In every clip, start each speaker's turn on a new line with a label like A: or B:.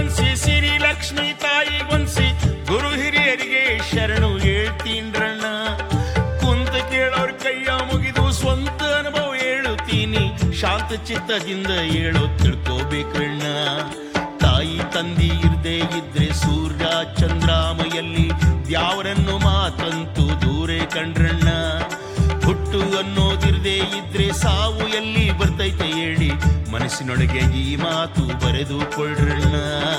A: once ಸಿರಿ ಲಕ್ಷ್ಮಿ ತಾಯಿಗೊಂಸಿ ಗುರು ಹಿರಿಯರಿಗೆ ಶರಣು ಹೇಳ್ತೀನ್ರಣ್ಣ ಕುಂತ ಕೇಳೋರ್ ಕೈಯ ಮುಗಿದು ಸ್ವಂತ ಅನುಭವ ಹೇಳುತ್ತೀನಿ ಶಾಂತ ಚಿತ್ತದಿಂದ ಹೇಳೋ ತಿಳ್ಕೋಬೇಕ್ರಣ್ಣ ತಾಯಿ ತಂದಿ ಇರ್ದೇ ಇದ್ರೆ ಸೂರ್ಯ ಚಂದ್ರಾಮಯಲ್ಲಿ ದ್ಯಾವರನ್ನು ಮಾತಂತೂ ದೂರೇ ಕಂಡ್ರಣ್ಣ ಹುಟ್ಟು ಅನ್ನೋದಿರ್ದೇ ಇದ್ರೆ ಸಾವು ಎಲ್ಲಿ ಬರ್ತೈತೆ ಹೇಳಿ ಮನಸ್ಸಿನೊಳಗೆ ಈ ಮಾತು ಬರೆದುಕೊಳ್ಳ್ರಣ್ಣ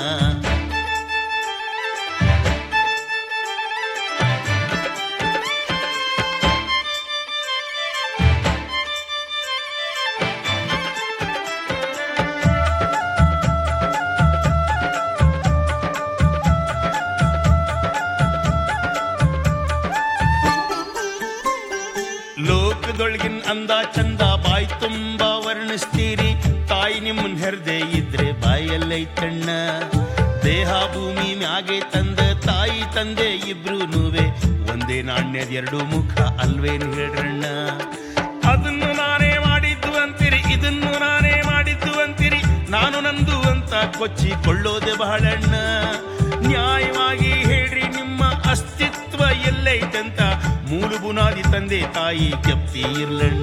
A: ಲೋಕದೊಳಗಿನ ಅಂದ ಚಂದ ಬಾಯಿ ತುಂಬ ವರ್ಣಿಸ್ತೀರಿ ತಾಯಿ ನಿಮ್ಮನ್ ಹೆರ್ದೆ ಇದ್ರೆ ಬಾಯಲ್ಲೈತಣ್ಣ ದೇಹ ಭೂಮಿ ಮ್ಯಾಗೆ ತಂದ ತಾಯಿ ತಂದೆ ಇಬ್ರು ನೂವೆ ಒಂದೇ ನಾಣ್ಯದ ಎರಡು ಮುಖ ಅಲ್ವೇನ್ ಹೇಳ್ರಣ್ಣ ಅದನ್ನು ನಾನೇ ಮಾಡಿದ್ದು ಅಂತೀರಿ ಇದನ್ನು ನಾನೇ ಮಾಡಿದ್ದು ಅಂತೀರಿ ನಾನು ನಂದು ಅಂತ ಕೊಚ್ಚಿಕೊಳ್ಳೋದೆ ಬಹಳಣ್ಣ ನ್ಯಾಯವಾಗಿ ಹೇಳ್ರಿ ನಿಮ್ಮ ಅಸ್ತಿತ್ವ ಎಲ್ಲೈತಂತ ಮೂಲ ಬುನಾದಿ ತಂದೆ ತಾಯಿ ಜಪ್ತಿ ಇರ್ಲಣ್ಣ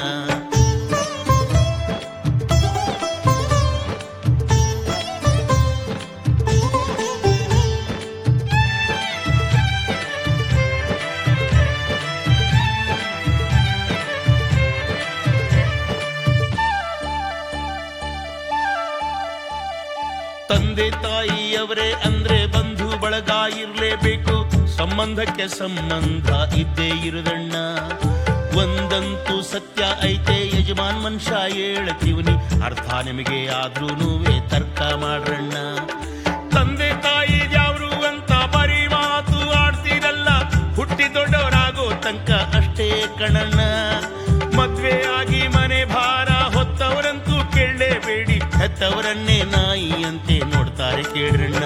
A: ತಂದೆ ತಾಯಿಯವರೇ ಅಂದ್ರೆ ಬಂಧು ಬಳಗ ಇರ್ಲೇಬೇಕು ಸಂಬಂಧಕ್ಕೆ ಸಂಬಂಧ ಇದ್ದೇ ಇರುದಣ್ಣ ಒಂದಂತೂ ಸತ್ಯ ಐತೆ ಯಜಮಾನ್ ಮನುಷ್ಯ ಹೇಳ್ತೀವನಿ ಅರ್ಥ ನಿಮಗೆ ಆದ್ರೂ ನೀವೇ ತರ್ಕ ಮಾಡ್ರಣ್ಣ ತಂದೆ ತಾಯಿ ಯಾವ್ರು ಅಂತ ಬರೀ ಮಾತು ಆಡ್ತೀರಲ್ಲ ಹುಟ್ಟಿ ದೊಡ್ಡವರಾಗೋ ತನಕ ಅಷ್ಟೇ ಕಣಣ್ಣ ಮದ್ವೆ ಆಗಿ ಮನೆ ಭಾರ ಹೊತ್ತವರಂತೂ ಕೇಳಲೇಬೇಡಿ ಹೆತ್ತವರನ್ನೇ ನಾಯಿ ಅಂತೆ ನೋಡ್ತಾರೆ ಕೇಳ್ರಣ್ಣ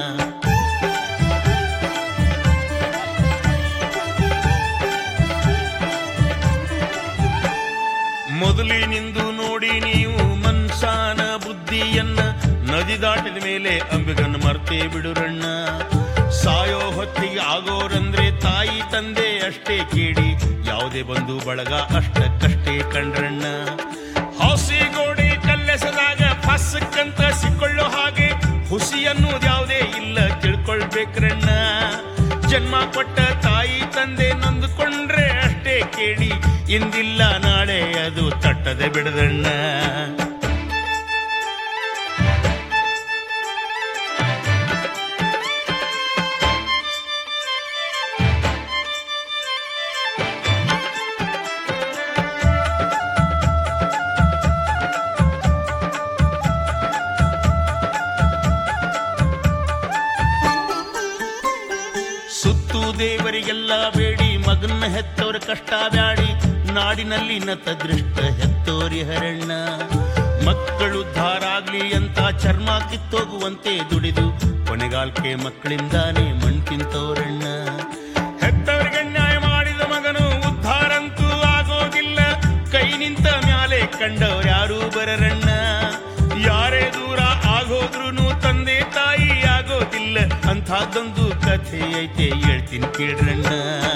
A: ಮೊದಲಿನಿಂದು ನೋಡಿ ನೀವು ಮನ್ಸಾನ ಬುದ್ಧಿಯನ್ನ ನದಿ ದಾಟಿದ ಮೇಲೆ ಅಂಬಿಗನ್ನ ಮರ್ತೇ ಬಿಡುರಣ್ಣ ಸಾಯೋ ಹೊತ್ತಿಗೆ ಆಗೋರಂದ್ರೆ ತಾಯಿ ತಂದೆ ಅಷ್ಟೇ ಕೇಳಿ ಯಾವುದೇ ಬಂಧು ಬಳಗ ಅಷ್ಟಕ್ಕಷ್ಟೇ ಕಂಡ್ರಣ್ಣ ಹೌಸಿ ಗೋಡೆ ಕಲ್ಲೆಸದಾಗ ಫಸ್ಕಂತ ಸಿಕ್ಕೊಳ್ಳೋ ಹಾಗೆ ಹುಸಿ ಅನ್ನೋದು ಯಾವುದೇ ಇಲ್ಲ ತಿಳ್ಕೊಳ್ಬೇಕ್ರಣ್ಣ ಜನ್ಮ ಕೊಟ್ಟ ತಾಯಿ ತಂದೆ ನೊಂದುಕೊಂಡ್ರೆ ಅಷ್ಟೇ ಕೇಳಿ ಇಂದಿಲ್ಲ ನಾಳೆ ಅದು ತಟ್ಟದೆ ಬಿಡದಣ್ಣ ಸುತ್ತು ದೇವರಿಗೆಲ್ಲ ಬೇಡಿ ಮಗನ್ನ ಹೆತ್ತವರ ಕಷ್ಟ ಬ್ಯಾಡಿ ನಾಡಿನಲ್ಲಿ ನತ ದೃಷ್ಟ ಹೆತ್ತೋರಿ ಹರಣ್ಣ ಮಕ್ಕಳು ಉದ್ಧಾರ ಆಗ್ಲಿ ಅಂತ ಚರ್ಮ ಕಿತ್ತೋಗುವಂತೆ ದುಡಿದು ಕೊನೆಗಾಲ್ಕೆ ಮಕ್ಕಳಿಂದಾನೇ ಮಣ್ ತಿಂತೋರಣ್ಣ ಹೆತ್ತವರಿಗೆ ನ್ಯಾಯ ಮಾಡಿದ ಮಗನು ಉದ್ಧಾರಂತೂ ಆಗೋದಿಲ್ಲ ಕೈ ನಿಂತ ಮ್ಯಾಲೆ ಕಂಡವ್ರ್ಯಾರೂ ಬರರಣ್ಣ ಯಾರೇ ದೂರ ಆಗೋದ್ರೂ ತಂದೆ ತಾಯಿ ಆಗೋದಿಲ್ಲ ಅಂಥದ್ದೊಂದು ಕಥೆ ಐತೆ ಹೇಳ್ತೀನಿ ಕೇಳ್ರಣ್ಣ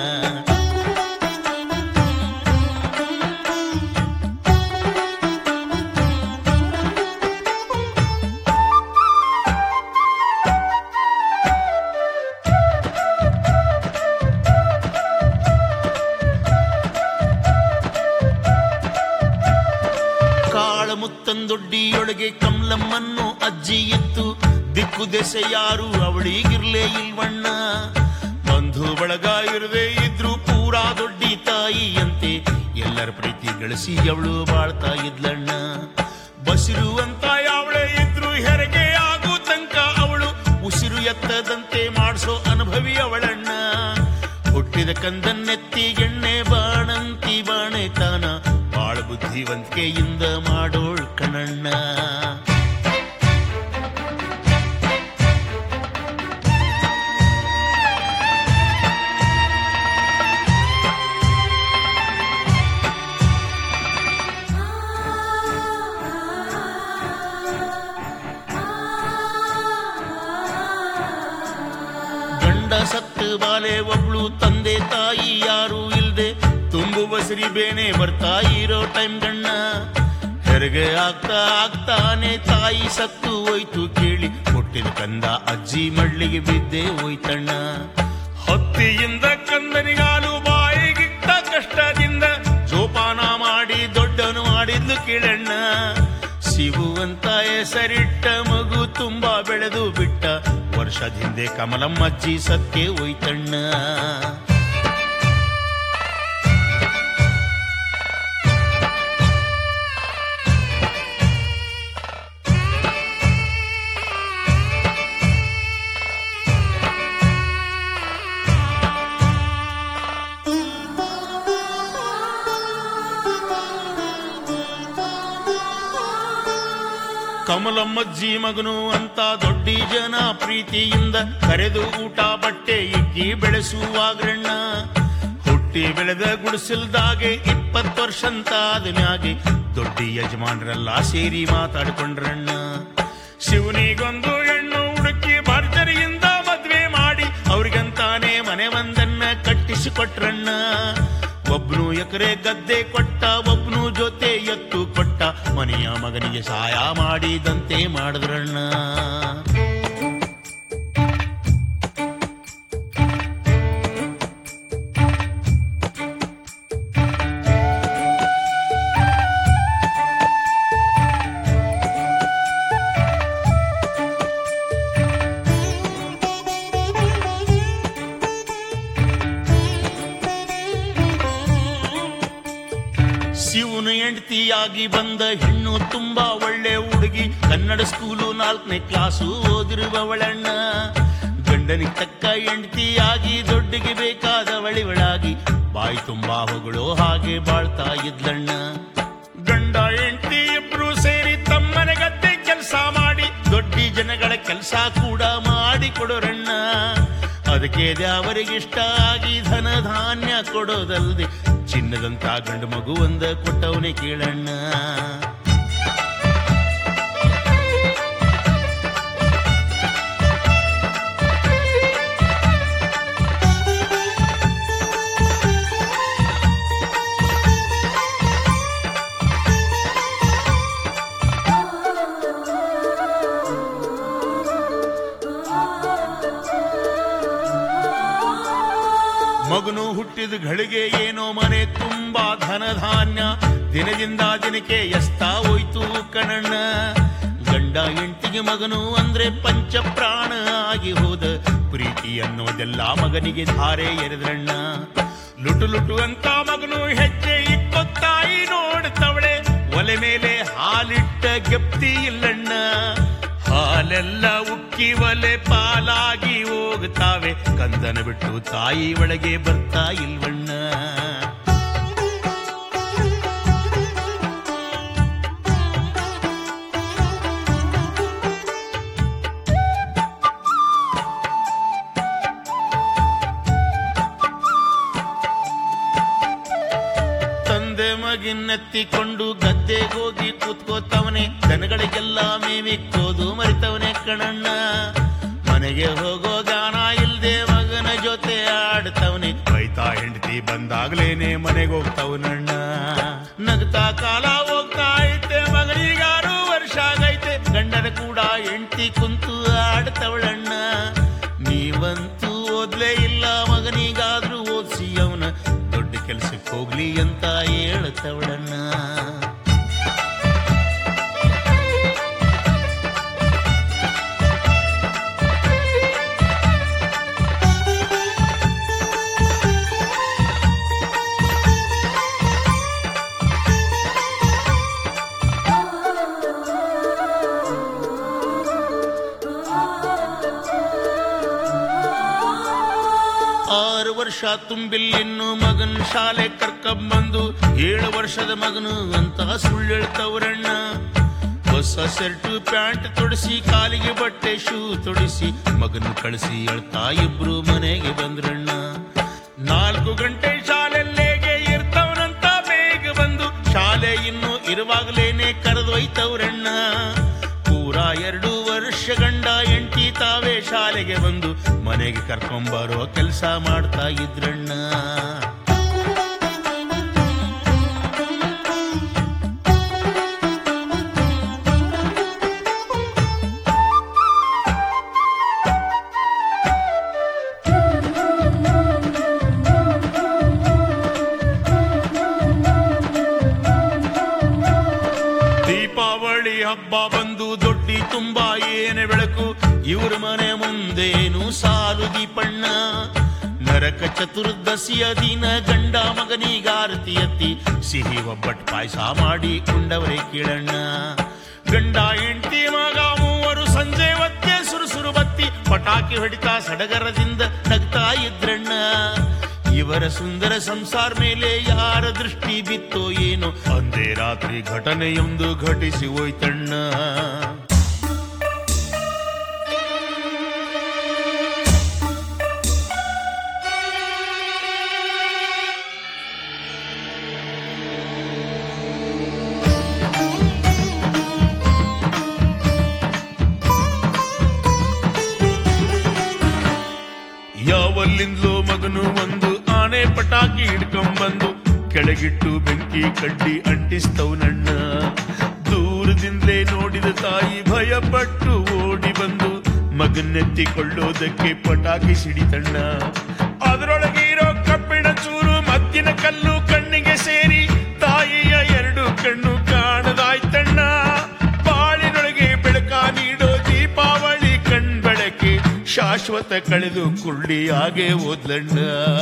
A: ಕಾಳಮುತ್ತಂದೊಡ್ಡಿಯೊಳಗೆ ಕಮಲಮ್ಮನ್ನು ಅಜ್ಜಿ ಇತ್ತು ದಿಕ್ಕು ದೆಸೆ ಯಾರು ಅವಳಿಗಿರ್ಲೇ ಇಲ್ವಣ್ಣ ಬಂಧು ಬಳಗ ಇರದೆ ಇದ್ರು ಪೂರಾ ದೊಡ್ಡಿ ತಾಯಿಯಂತೆ ಎಲ್ಲರ ಪ್ರೀತಿ ಗಳಿಸಿ ಅವಳು ಬಾಳ್ತಾ ಇದ್ಲಣ್ಣ ಬಸಿರು ಅಂತ ಯಾವಳೇ ಇದ್ರು ಹೆರಿಗೆ ಆಗೋ ತನಕ ಅವಳು ಉಸಿರು ಎತ್ತದಂತೆ ಮಾಡಿಸೋ ಅನುಭವಿ ಅವಳಣ್ಣ ಹುಟ್ಟಿದ ಕಂದನ್ನೆತ್ತಿ ಎಣ್ಣೆ ಬಾಣಂತಿ ಬಾಣೆ ತಾನ ಬಾಳ ಬುದ್ಧಿವಂತಿಕೆಯಿಂದ ಮಾಡೋಳ್ ಕಣಣ್ಣ
B: ಆ
A: ಸತ್ತು ಬಾಲೆ ಒಬ್ಳು ತಂದೆ ತಾಯಿ ಯಾರು ಇಲ್ದೆ ತುಂಬುವ ಸಿರಿ ಬೇನೆ ಬರ್ತಾ ಇರೋ ಟೈಮ್ ಗಣ್ಣ ಹೆರಿಗೆ ಆಗ್ತಾ ಆಗ್ತಾನೆ ತಾಯಿ ಸತ್ತು ಹೋಯ್ತು ಕೇಳಿ ಹುಟ್ಟಿದ ಕಂದ ಅಜ್ಜಿ ಮಳ್ಳಿಗೆ ಬಿದ್ದೆ ಹೋಯ್ತಣ್ಣ ಹೊತ್ತಿಯಿಂದ ಕಂದನಿಗಾಲು ಬಾಯಿಗಿಟ್ಟ ಕಷ್ಟದಿಂದ ಜೋಪಾನ ಮಾಡಿ ದೊಡ್ಡನು ಮಾಡಿದ್ಲು ಕೇಳಣ್ಣ ಶಿವು ಅಂತ ಹೆಸರಿಟ್ಟ ಮಗು ತುಂಬಾ ಬೆಳೆದು ಬಿಟ್ಟ ವರ್ಷದ ಹಿಂದೆ ಕಮಲಮ್ಮಜ್ಜಿ ಸತ್ಯ ಹೋಯ್ತಣ್ಣ ಕಮಲಮ್ಮಜ್ಜಿ ಮಗನು ಅಂತ ದೊಡ್ಡಿ ಜನ ಪ್ರೀತಿಯಿಂದ ಕರೆದು ಊಟ ಬಟ್ಟೆ ಇಕ್ಕಿ ಬೆಳೆಸುವಾಗ್ರಣ್ಣ ಹುಟ್ಟಿ ಬೆಳೆದ ಗುಡಿಸಲ್ದಾಗೆ ಇಪ್ಪತ್ತು ವರ್ಷ ಅಂತ ಆದ್ಮ್ಯಾಗೆ ದೊಡ್ಡಿ ಯಜಮಾನರೆಲ್ಲ ಸೇರಿ ಮಾತಾಡ್ಕೊಂಡ್ರಣ್ಣ ಶಿವನಿಗೊಂದು ಹೆಣ್ಣು ಹುಡುಕಿ ಭರ್ಜರಿಯಿಂದ ಮದ್ವೆ ಮಾಡಿ ಅವ್ರಿಗಂತಾನೆ ಮನೆ ಒಂದನ್ನ ಕಟ್ಟಿಸಿಕೊಟ್ರಣ್ಣ ಒಬ್ನು ಎಕರೆ ಗದ್ದೆ ಕೊಟ್ಟ ಒಬ್ನು ಜೊತೆ ಎತ್ತು ಕೊಟ್ಟ ಮನೆಯ ಮಗನಿಗೆ ಸಹಾಯ ಮಾಡಿದಂತೆ ಮಾಡಿದ್ರಣ್ಣ ಶಿವನ ಹೆಂಡತಿಯಾಗಿ ಬಂದ ಹೆಣ್ಣು ತುಂಬಾ ಒಳ್ಳೆ ಹುಡುಗಿ ಕನ್ನಡ ಸ್ಕೂಲು ನಾಲ್ಕನೇ ಕ್ಲಾಸು ಓದಿರುವವಳಣ್ಣ ಗಂಡನಿಗೆ ತಕ್ಕ ಹೆಂಡತಿಯಾಗಿ ದೊಡ್ಡಿಗೆ ಬೇಕಾದ ಒಳಿವಳಾಗಿ ಬಾಯಿ ತುಂಬಾ ಹೊಗಳು ಹಾಗೆ ಬಾಳ್ತಾ ಇದ್ಲಣ್ಣ ಗಂಡ ಹೆಂಡತಿ ಇಬ್ರು ಸೇರಿ ತಮ್ಮನೆ ಗದ್ದೆ ಕೆಲಸ ಮಾಡಿ ದೊಡ್ಡಿ ಜನಗಳ ಕೆಲಸ ಕೂಡ ಮಾಡಿ ಕೊಡೋರಣ್ಣ ಅದಕ್ಕೆ ಅವರಿಗಿಷ್ಟ ಆಗಿ ಧನ ಧಾನ್ಯ ಕೊಡೋದಲ್ದೆ ಚಿನ್ನದಂತ ಗಂಡು ಮಗು ಒಂದ ಕೊಟ್ಟವನೇ ಕೇಳಣ್ಣ ಮಗನು ಹುಟ್ಟಿದ ಘಳಿಗೆ ಏನೋ ಮನೆ ತುಂಬಾ ಧನ ಧಾನ್ಯ ದಿನದಿಂದ ದಿನಕ್ಕೆ ಎಸ್ತಾ ಹೋಯ್ತು ಕಣಣ್ಣ ಗಂಡ ಹೆಂಡತಿಗೆ ಮಗನು ಅಂದ್ರೆ ಪಂಚ ಪ್ರಾಣ ಆಗಿ ಹೋದ ಪ್ರೀತಿ ಅನ್ನೋದೆಲ್ಲ ಮಗನಿಗೆ ಧಾರೆ ಎರೆದ್ರಣ್ಣ ಲುಟು ಲುಟು ಅಂತ ಮಗನು ಹೆಜ್ಜೆ ಇಕ್ಕೊತ್ತಾಯಿ ನೋಡ್ತವಳೆ ಒಲೆ ಮೇಲೆ ಹಾಲಿಟ್ಟ ಗೆಪ್ತಿ ಇಲ್ಲಣ್ಣ ಹಾಲೆಲ್ಲ ಉಕ್ಕಿ ಒಲೆ ಪಾಲಾಗಿ ಹೋಗುತ್ತಾವೆ ಕಂದನ ಬಿಟ್ಟು ತಾಯಿ ಒಳಗೆ ಬರ್ತಾ ಇಲ್ವಣ್ಣ ತಂದೆ ಮಗಿನೆತ್ತಿಕೊಂಡು ಗದ್ದೆಗೋಗಿ ಕೂತ್ಕೋತವನೆ ದನಗಳಿಗೆಲ್ಲ ಮೇವಿಕ್ಕೋದು ಮರಿತವನೆ ಕಣಣ್ಣ ಮನೆಗೆ ಹೋಗೋ ಗಾನ ಇಲ್ದೆ ಮಗನ ಜೊತೆ ಆಡ್ತವನೆ ಬೈತಾ ಹೆಂಡತಿ ಬಂದಾಗ್ಲೇನೆ ಮನೆಗೆ ಹೋಗ್ತವನಣ್ಣ ನಗ್ತಾ ಕಾಲ ಹೋಗ್ತಾ ಐತೆ ಮಗನಿಗಾರು ವರ್ಷ ಆಗೈತೆ ಗಂಡನ ಕೂಡ ಹೆಂಡತಿ ಕುಂತು ಆಡ್ತವಳಣ್ಣ ನೀವಂತೂ ಓದ್ಲೇ ಇಲ್ಲ ಮಗನಿಗಾದ್ರೂ ಓದಿಸಿ ಅವನ ದೊಡ್ಡ ಕೆಲ್ಸಕ್ಕೆ ಹೋಗ್ಲಿ ಅಂತ ಹೇಳ್ತವಳಣ್ಣ ಆರು ವರ್ಷ ತುಂಬಿಲ್ಲಿನ್ನು ಮಗನ್ ಶಾಲೆ ಕರ್ಕೊಂಬಂದು ಏಳು ವರ್ಷದ ಮಗನು ಅಂತ ಸುಳ್ಳು ಹೇಳ್ತವ್ರಣ್ಣ ಹೊಸ ಶರ್ಟು ಪ್ಯಾಂಟ್ ತೊಡಿಸಿ ಕಾಲಿಗೆ ಬಟ್ಟೆ ಶೂ ತೊಡಿಸಿ ಮಗನ್ ಕಳಿಸಿ ಹೇಳ್ತಾ ಇಬ್ರು ಮನೆಗೆ ಬಂದ್ರಣ್ಣ ನಾಲ್ಕು ಗಂಟೆ ಶಾಲೆಲ್ಲೇಗೆ ಇರ್ತವನಂತ ಬೇಗ ಬಂದು ಶಾಲೆ ಇನ್ನು ಇರುವಾಗಲೇನೆ ಕರೆದೊಯ್ತವ್ರಣ್ಣ ಪೂರ ಎರಡು ವರ್ಷ ಗಂಡ ಎಂಟಿ ತಾವೇ ಶಾಲೆ ಮನೆಗೆ ಬಂದು ಮನೆಗೆ ಕರ್ಕೊಂಬರೋ ಕೆಲಸ ಮಾಡ್ತಾ ಇದ್ರಣ್ಣ ದೀಪಾವಳಿ ಹಬ್ಬ ಬಂದು ದೊಡ್ಡಿ ತುಂಬಾ ಏನೆ ಬೆಳಕು ಇವ್ರ ಮನೆ ಮುಂದೇನು ಸಾಲು ದೀಪಣ್ಣ ನರಕ ಚತುರ್ದಶಿಯ ದಿನ ಗಂಡ ಮಗನಿಗಾರತಿ ಎತ್ತಿ ಸಿಹಿ ಒಬ್ಬಟ್ ಪಾಯಸ ಮಾಡಿ ಉಂಡವರೇ ಕೇಳಣ್ಣ ಗಂಡ ಹೆಂಡತಿ ಮಗ ಮೂವರು ಸಂಜೆ ಹೊತ್ತೆ ಸುರುಸುರು ಬತ್ತಿ ಪಟಾಕಿ ಹೊಡಿತಾ ಸಡಗರದಿಂದ ನಗ್ತಾ ಇದ್ರಣ್ಣ ಇವರ ಸುಂದರ ಸಂಸಾರ ಮೇಲೆ ಯಾರ ದೃಷ್ಟಿ ಬಿತ್ತೋ ಏನೋ ಅಂದೇ ರಾತ್ರಿ ಘಟನೆಯೊಂದು ಘಟಿಸಿ ಹೋಯ್ತಣ್ಣ ಯಾವಲ್ಲಿಂದಲೋ ಮಗನು ಒಂದು ಆನೆ ಪಟಾಕಿ ಹಿಡ್ಕೊಂಬಂದು ಕೆಳಗಿಟ್ಟು ಬೆಂಕಿ ಕಡ್ಡಿ ಅಂಟಿಸ್ತವನಣ್ಣ ದೂರದಿಂದಲೇ ನೋಡಿದ ತಾಯಿ ಭಯಪಟ್ಟು ಓಡಿ ಬಂದು ಮಗನೆತ್ತಿಕೊಳ್ಳೋದಕ್ಕೆ ಪಟಾಕಿ ಸಿಡಿತಣ್ಣ ಅದರೊಳಗೆ ಇರೋ ಕಬ್ಬಿಣ ಚೂರು ಮದ್ದಿನ ಕಲ್ಲು ಕಣ್ಣಿಗೆ ಸೇರಿ ತಾಯಿಯ ಎರಡು ಕಣ್ಣು ಕಾಣದಾಯ್ತಣ್ಣ ಬಾಳಿನೊಳಗೆ ಬೆಳಕ ನೀಡೋ ದೀಪಾವಳಿ ಕಣ್ಬೆಳಕೆ ಶಾಶ್ವತ ಕಳೆದು ಕುಳ್ಳಿ ಹಾಗೆ ಓದ್ಲಣ್ಣ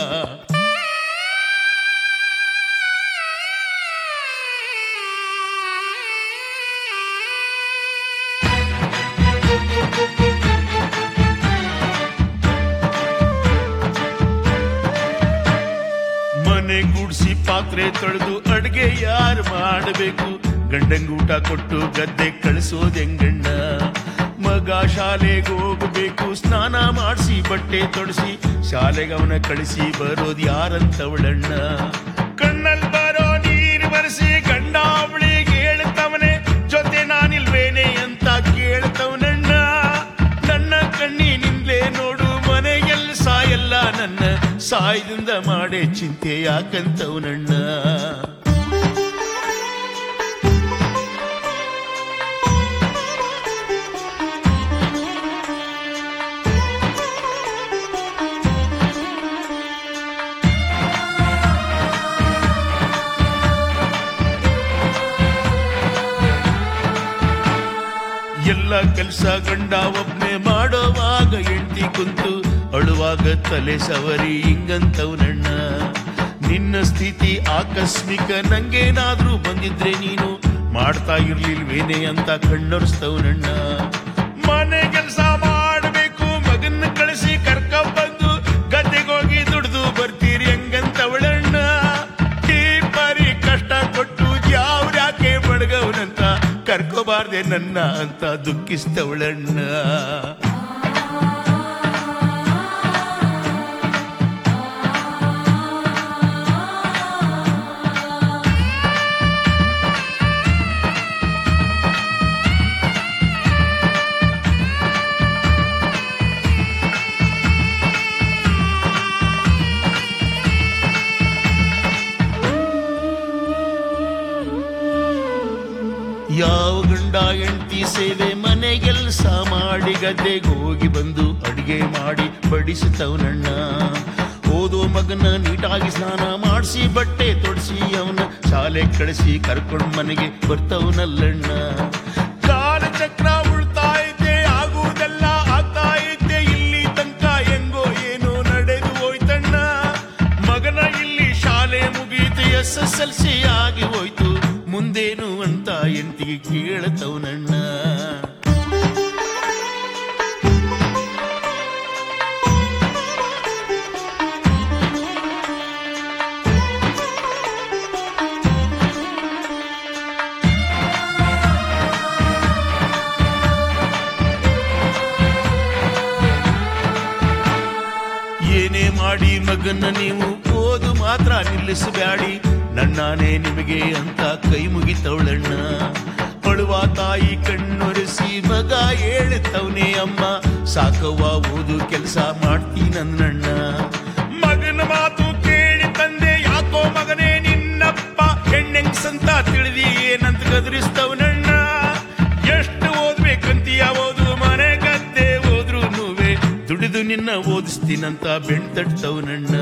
A: ಮನೆ ಗುಡ್ಸಿ ಪಾತ್ರೆ ತೊಳೆದು ಅಡ್ಗೆ ಯಾರು ಮಾಡಬೇಕು ಗಂಡಂಗೂಟ ಕೊಟ್ಟು ಗದ್ದೆ ಕಳಿಸೋದ್ ಹೆಂಗಣ್ಣ ಮಗ ಶಾಲೆಗೆ ಹೋಗಬೇಕು ಸ್ನಾನ ಮಾಡಿಸಿ ಬಟ್ಟೆ ತೊಡಸಿ ಶಾಲೆಗೆ ಅವನ ಕಳಿಸಿ ಬರೋದ್ ಯಾರಂತವಳಣ್ಣ ಕಣ್ಣಲ್ ಬರೋ ನೀರು ಬರೆಸಿ ಗಂಡ ಅವಳಿಗೆ ಹೇಳ್ತವನೆ ಜೊತೆ ನಾನಿಲ್ವೇನೆ ಅಂತ ಕೇಳ್ತವನಣ್ಣ ನನ್ನ ಕಣ್ಣಿನಿಂದಲೇ ನೋಡು ಮನೆಗೆಲ್ಲ ಸಾಯಲ್ಲ ನನ್ನ ಸಾಯದಿಂದ ಮಾಡೇ ಚಿಂತೆ ಯಾಕಂತವನಣ್ಣ ಎಲ್ಲ ಕೆಲಸ ಗಂಡ ಒಬ್ನೇ ಮಾಡೋವಾಗ ಹೆಂಡತಿ ಕುಂತು ಅಳುವಾಗ ತಲೆ ಸವರಿ ಹಿಂಗಂತವನಣ್ಣ ನಿನ್ನ ಸ್ಥಿತಿ ಆಕಸ್ಮಿಕ ನಂಗೇನಾದ್ರೂ ಬಂದಿದ್ರೆ ನೀನು ಮಾಡ್ತಾ ಇರ್ಲಿಲ್ವೇನೆ ಅಂತ ಕಣ್ಣೊರೆಸ್ತವನಣ್ಣ ಮನೆ ಕೆಲಸ ಮಾಡಬೇಕು ಮಗನ್ನ ಕಳಿಸಿ ಕರ್ಕ ಬಂದು ಗದ್ದೆಗೋಗಿ ದುಡ್ದು ಬರ್ತೀರಿ ಹೆಂಗಂತವಳಣ್ಣ ಈ ಪರಿ ಕಷ್ಟ ಕೊಟ್ಟು ಯಾವ್ಯಾಕೆ ಬಡಗವನಂತ ಕರ್ಕೋಬಾರ್ದೆ ನನ್ನ ಅಂತ ದುಃಖಿಸ್ತವಳಣ್ಣ ಯಾವ ಗಂಡ ಹೆಂಡತಿ ಸೇವೆ ಮನೆಗೆಲ್ಸ ಮಾಡಿ ಗದ್ದೆಗೆ ಹೋಗಿ ಬಂದು ಅಡಿಗೆ ಮಾಡಿ ಬಡಿಸುತ್ತವನಣ್ಣ ಓದೋ ಮಗನ ನೀಟಾಗಿ ಸ್ನಾನ ಮಾಡಿಸಿ ಬಟ್ಟೆ ತೊಡಿಸಿ ಅವನ ಶಾಲೆ ಕಳಿಸಿ ಕರ್ಕೊಂಡ್ ಮನೆಗೆ ಬರ್ತವನಲ್ಲಣ್ಣ ಕಾಲ ಚಕ್ರ ಉಳ್ತಾ ಇದ್ದೆ ಆಗುವುದೆಲ್ಲ ಆಗ್ತಾ ಇದ್ದೆ ಇಲ್ಲಿ ತನಕ ಹೆಂಗೋ ಏನೋ ನಡೆದು ಹೋಯ್ತಣ್ಣ ಮಗನ ಇಲ್ಲಿ ಶಾಲೆ ಮುಗೀತು ಎಸ್ ಎಸ್ ಎಲ್ ಸಿ ಆಗಿ ಹೋಯ್ತು ಮುಂದೇನು ಅಂತ ಎಂಟಿಗೆ ಕೇಳತವನಣ್ಣ ಏನೇ ಮಾಡಿ ಮಗನ್ನ ನೀವು ಓದು ಮಾತ್ರ ನಿಲ್ಲಿಸಬ್ಯಾಡಿ ನಣ್ಣಾನೇ ನಿಮಗೆ ಅಂತ ಕೈ ಮುಗಿತವಳಣ್ಣ ಅಳುವ ತಾಯಿ ಕಣ್ಣೊರೆಸಿ ಮಗ ಹೇಳುತ್ತವನೇ ಅಮ್ಮ ಸಾಕವ್ವ ಓದು ಕೆಲಸ ಮಾಡ್ತೀನನ್ನಣ್ಣ ಮಗನ ಮಾತು ಕೇಳಿ ತಂದೆ ಯಾಕೋ ಮಗನೇ ನಿನ್ನಪ್ಪ ಹೆಣ್ಣೆಂಗ್ಸಂತ ತಿಳಿದಿ ಏನಂತ ಗದರಿಸ್ತವನಣ್ಣ ಎಷ್ಟು ಓದ್ಬೇಕಂತೀಯ ಓದು ಮನೆ ಗದ್ದೆ ಓದ್ರು నువ్వే ದುಡಿದು ನಿನ್ನ ಓದಿಸ್ತೀನಂತ ಬೆಣ್ ತಟ್ಟವನಣ್ಣ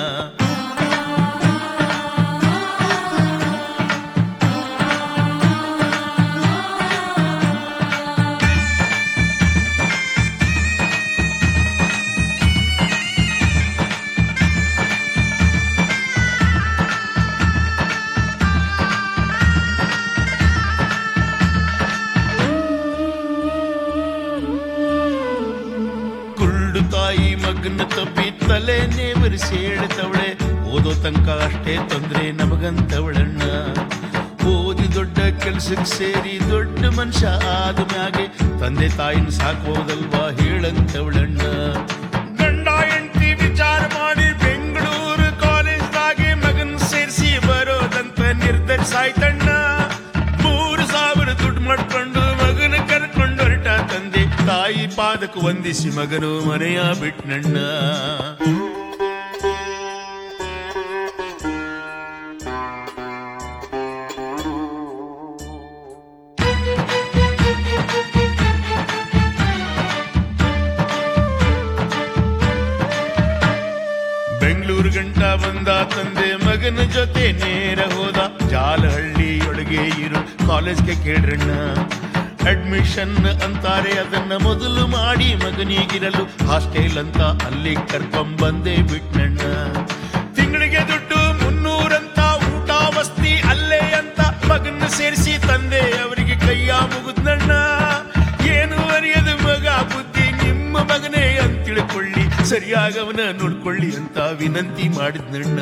A: ಕುರುಡು ತಾಯಿ ಮಗನ ತಪ್ಪಿ ತಲೆನೇ ಬರಿಸಿ ಹೇಳ್ತವಳೆ ಓದೋ ತನಕ ಅಷ್ಟೇ ತೊಂದ್ರೆ ನಮಗಂತವಳಣ್ಣ ಓದಿ ದೊಡ್ಡ ಕೆಲ್ಸಕ್ಕೆ ಸೇರಿ ದೊಡ್ಡ ಮನುಷ್ಯ ಆದ ಮ್ಯಾಗೆ ತಂದೆ ತಾಯಿನ ಸಾಕೋದಲ್ವಾ ಹೇಳಂತವಳಣ್ಣ ಗಂಡ ಹೆಂಡತಿ ವಿಚಾರ ಮಾಡಿ ಬೆಂಗಳೂರು ಕಾಲೇಜ್ದಾಗೆ ಮಗನ್ ಸೇರಿಸಿ ಬರೋದಂತ ನಿರ್ಧರಿಸಾಯ್ತಣ್ಣ ಮೂರು ಸಾವಿರ ದುಡ್ಡು ಮಾಡ್ಕೊಂಡು ಮಗನ ಕರ್ಕೊಂಡು ಹೊರಟ ತಂದೆ ತಾಯಿ ಪಾದಕ್ಕೆ ವಂದಿಸಿ ಮಗನು ಮನೆಯ ಬಿಟ್ನಣ್ಣ ಬೆಂಗಳೂರು ಗಂಟ ಬಂದ ತಂದೆ ಮಗನ ಜೊತೆ ನೇರ ಹೋದ ಜಾಲಹಳ್ಳಿಯೊಳಗೆ ಇರು ಕಾಲೇಜ್ಗೆ ಕೇಳ್ರಣ್ಣ ಅಡ್ಮಿಷನ್ ಅಂತಾರೆ ಅದನ್ನ ಮೊದಲು ಮಾಡಿ ಮಗನಿಗಿರಲು ಹಾಸ್ಟೆಲ್ ಅಂತ ಅಲ್ಲಿ ಕರ್ಕೊಂಬಂದೇ ಬಿಟ್ನಣ್ಣ ತಿಂಗಳಿಗೆ ದುಡ್ಡು ಮುನ್ನೂರಂತ ಊಟ ವಸ್ತಿ ಅಲ್ಲೇ ಅಂತ ಮಗನ ಸೇರಿಸಿ ತಂದೆ ಅವರಿಗೆ ಕೈಯ ಮುಗಿದ್ನಣ್ಣ ಏನು ಅರಿಯದ ಮಗ ಬುದ್ಧಿ ನಿಮ್ಮ ಮಗನೇ ಅಂತ ತಿಳ್ಕೊಳ್ಳಿ ಸರಿಯಾಗಿ ಅವನ ನೋಡ್ಕೊಳ್ಳಿ ಅಂತ ವಿನಂತಿ ಮಾಡಿದ್ನಣ್ಣ